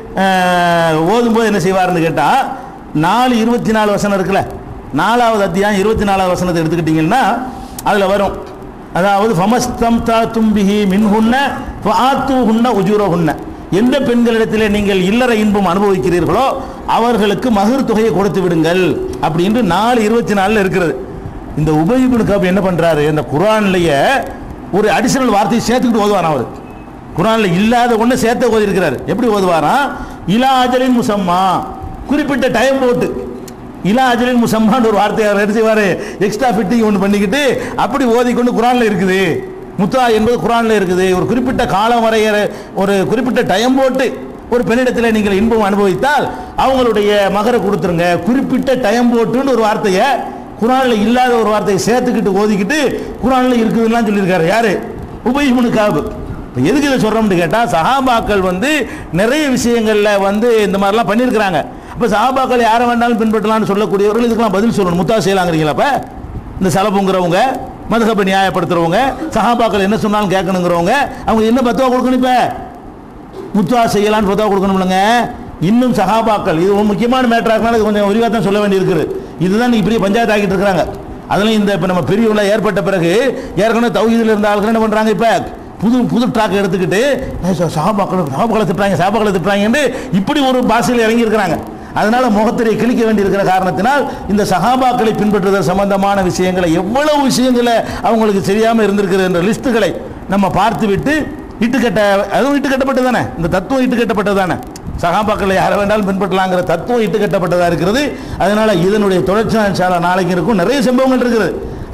Speaker 1: அஹ், ஓதும்போது என்ன செய்வாருன்னு கேட்டா நாலு இருபத்தி நாலு வசனம் இருக்குல்ல நாலாவது அத்தியாயம் இருபத்தி நாலாவது வசனத்தை எடுத்துக்கிட்டீங்கன்னா அதுல வரும் அதாவது ஃபமஸ்தம் தா தும்பிஹி மின்ஹுன்ன ஃபஆத்துஹுன்ன உஜூரஹுன்ன எந்த பெண்களிடத்திலே நீங்கள் இல்லற இன்பம் அனுபவிக்கிறீர்களோ அவர்களுக்கு மகர் தொகையை கொடுத்து விடுங்கள் அப்படின்னு நாலு இருபத்தி நாலுல இருக்கிறது இந்த உபயோகிப்பு காப்பு என்ன பண்றாரு இந்த குரான்லயே ஒரு அடிஷனல் வார்த்தையை சேர்த்துக்கிட்டு ஓதுவாராம் அவர் குரான்ல இல்லாத ஒண்ணு சேர்த்து ஓதி இருக்கிறாரு எப்படி ஓதுவாராம் இலா அஜலின் முசம்மா குறிப்பிட்ட டைம் போட்டு இலா அஜலின் முசம்மான்னு ஒரு வார்த்தையை அவர் என்ன செய்வாரு எக்ஸ்ட்ரா ஃபிட்டிங் ஒன்று பண்ணிக்கிட்டு அப்படி ஓதிக்கொண்டு குரான்ல இருக்குது முத்தா என்பது குரான்ல இருக்குது ஒரு குறிப்பிட்ட காலம் வரையற ஒரு குறிப்பிட்ட டைம் போட்டு ஒரு பெண்ணிடத்தில் நீங்கள் இன்பம் அனுபவித்தால் அவங்களுடைய மகரை கொடுத்துருங்க குறிப்பிட்ட டைம் போட்டுன்னு ஒரு வார்த்தையை குரான்ல இல்லாத ஒரு வார்த்தையை சேர்த்துக்கிட்டு ஓதிக்கிட்டு குரான்ல இருக்குதுலாம் சொல்லியிருக்காரு யாரு உபயோகமுனு காபு இப்போ எதுக்கு இதை சொல்கிறோம்னு கேட்டால் சஹாபாக்கள் வந்து நிறைய விஷயங்களில் வந்து இந்த மாதிரிலாம் பண்ணியிருக்கிறாங்க அப்போ சஹாபாக்கள் யாரை வேண்டாலும் பின்பற்றலாம்னு சொல்லக்கூடியவர்கள் இதுக்கெல்லாம் பதில் சொல்லணும் முத்தா செய்யலாங்கிறீங்களா அப்போ இந்த சலப்புங்கிறவங்க மதுகப்பை நியாயப்படுத்துறவங்க சஹாபாக்கள் என்ன சொன்னாலும் கேட்கணுங்கிறவங்க அவங்க என்ன பத்துவா கொடுக்கணும் இப்போ முத்துவா செய்யலான்னு பத்துவா கொடுக்கணும்லங்க இன்னும் சஹாபாக்கள் இது ஒரு முக்கியமான மேட்டராக இருக்கனால இது கொஞ்சம் விரிவாக தான் சொல்ல வேண்டியிருக்குது இதுதான் நீ இப்படி பஞ்சாயத்து ஆக்கிட்டு இருக்கிறாங்க அதுலயும் இந்த இப்போ நம்ம பிரிவுல ஏற்பட்ட பிறகு ஏற்கனவே தௌஹீதில் இருந்த ஆட்கள் என்ன பண்ணுறாங்க இப்போ புது புது ட்ராக் எடுத்துக்கிட்டு "ஏய், சா- சஹாபாக்கள் சஹாபாக்களை திட்டுறாங்க சஹாபாக்களை திட்டுறாங்கன்னு இப்படி ஒரு பாஷையில் இறங்கி இருக்கிறாங்க அதனால முகத்திரை கிழிக்க வேண்டியிருக்கிற காரணத்தினால் இந்த சஹாபாக்களை பின்பற்றுதல் சம்பந்தமான விஷயங்களை எவ்வளவு விஷயங்களை அவங்களுக்கு தெரியாமல் இருந்திருக்கிறது என்ற லிஸ்ட்டுகளை நம்ம பார்த்து விட்டு இட்டுக்கட்ட அதுவும் இட்டுக்கட்டப்பட்டது தானே இந்த தத்துவம் இட்டுக்கட்டப்பட்டது தானே சகாபாக்களை யாரை வேண்டாலும் பின்பற்றலாங்கிற தத்துவம் இட்டுக்கட்டப்பட்டதாக இருக்கிறது அதனால இதனுடைய தொடர்ச்சி இன்ஷா அல்லாஹ் நாளைக்கு இருக்கும் நிறைய சம்பவங்கள் இருக்குது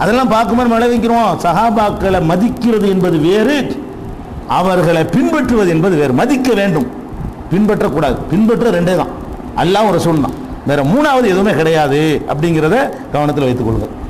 Speaker 1: அதெல்லாம் பார்க்கும்போது விளைவிக்கிறோம் சஹாபாக்களை மதிக்கிறது என்பது வேறு அவர்களை பின்பற்றுவது என்பது வேறு மதிக்க வேண்டும் பின்பற்றக்கூடாது பின்பற்ற ரெண்டே தான் அல்லாஹ் ஒரு தான் வேற மூணாவது எதுவுமே கிடையாது அப்படிங்கிறத கவனத்தில் வைத்துக் கொள்ளுங்கள்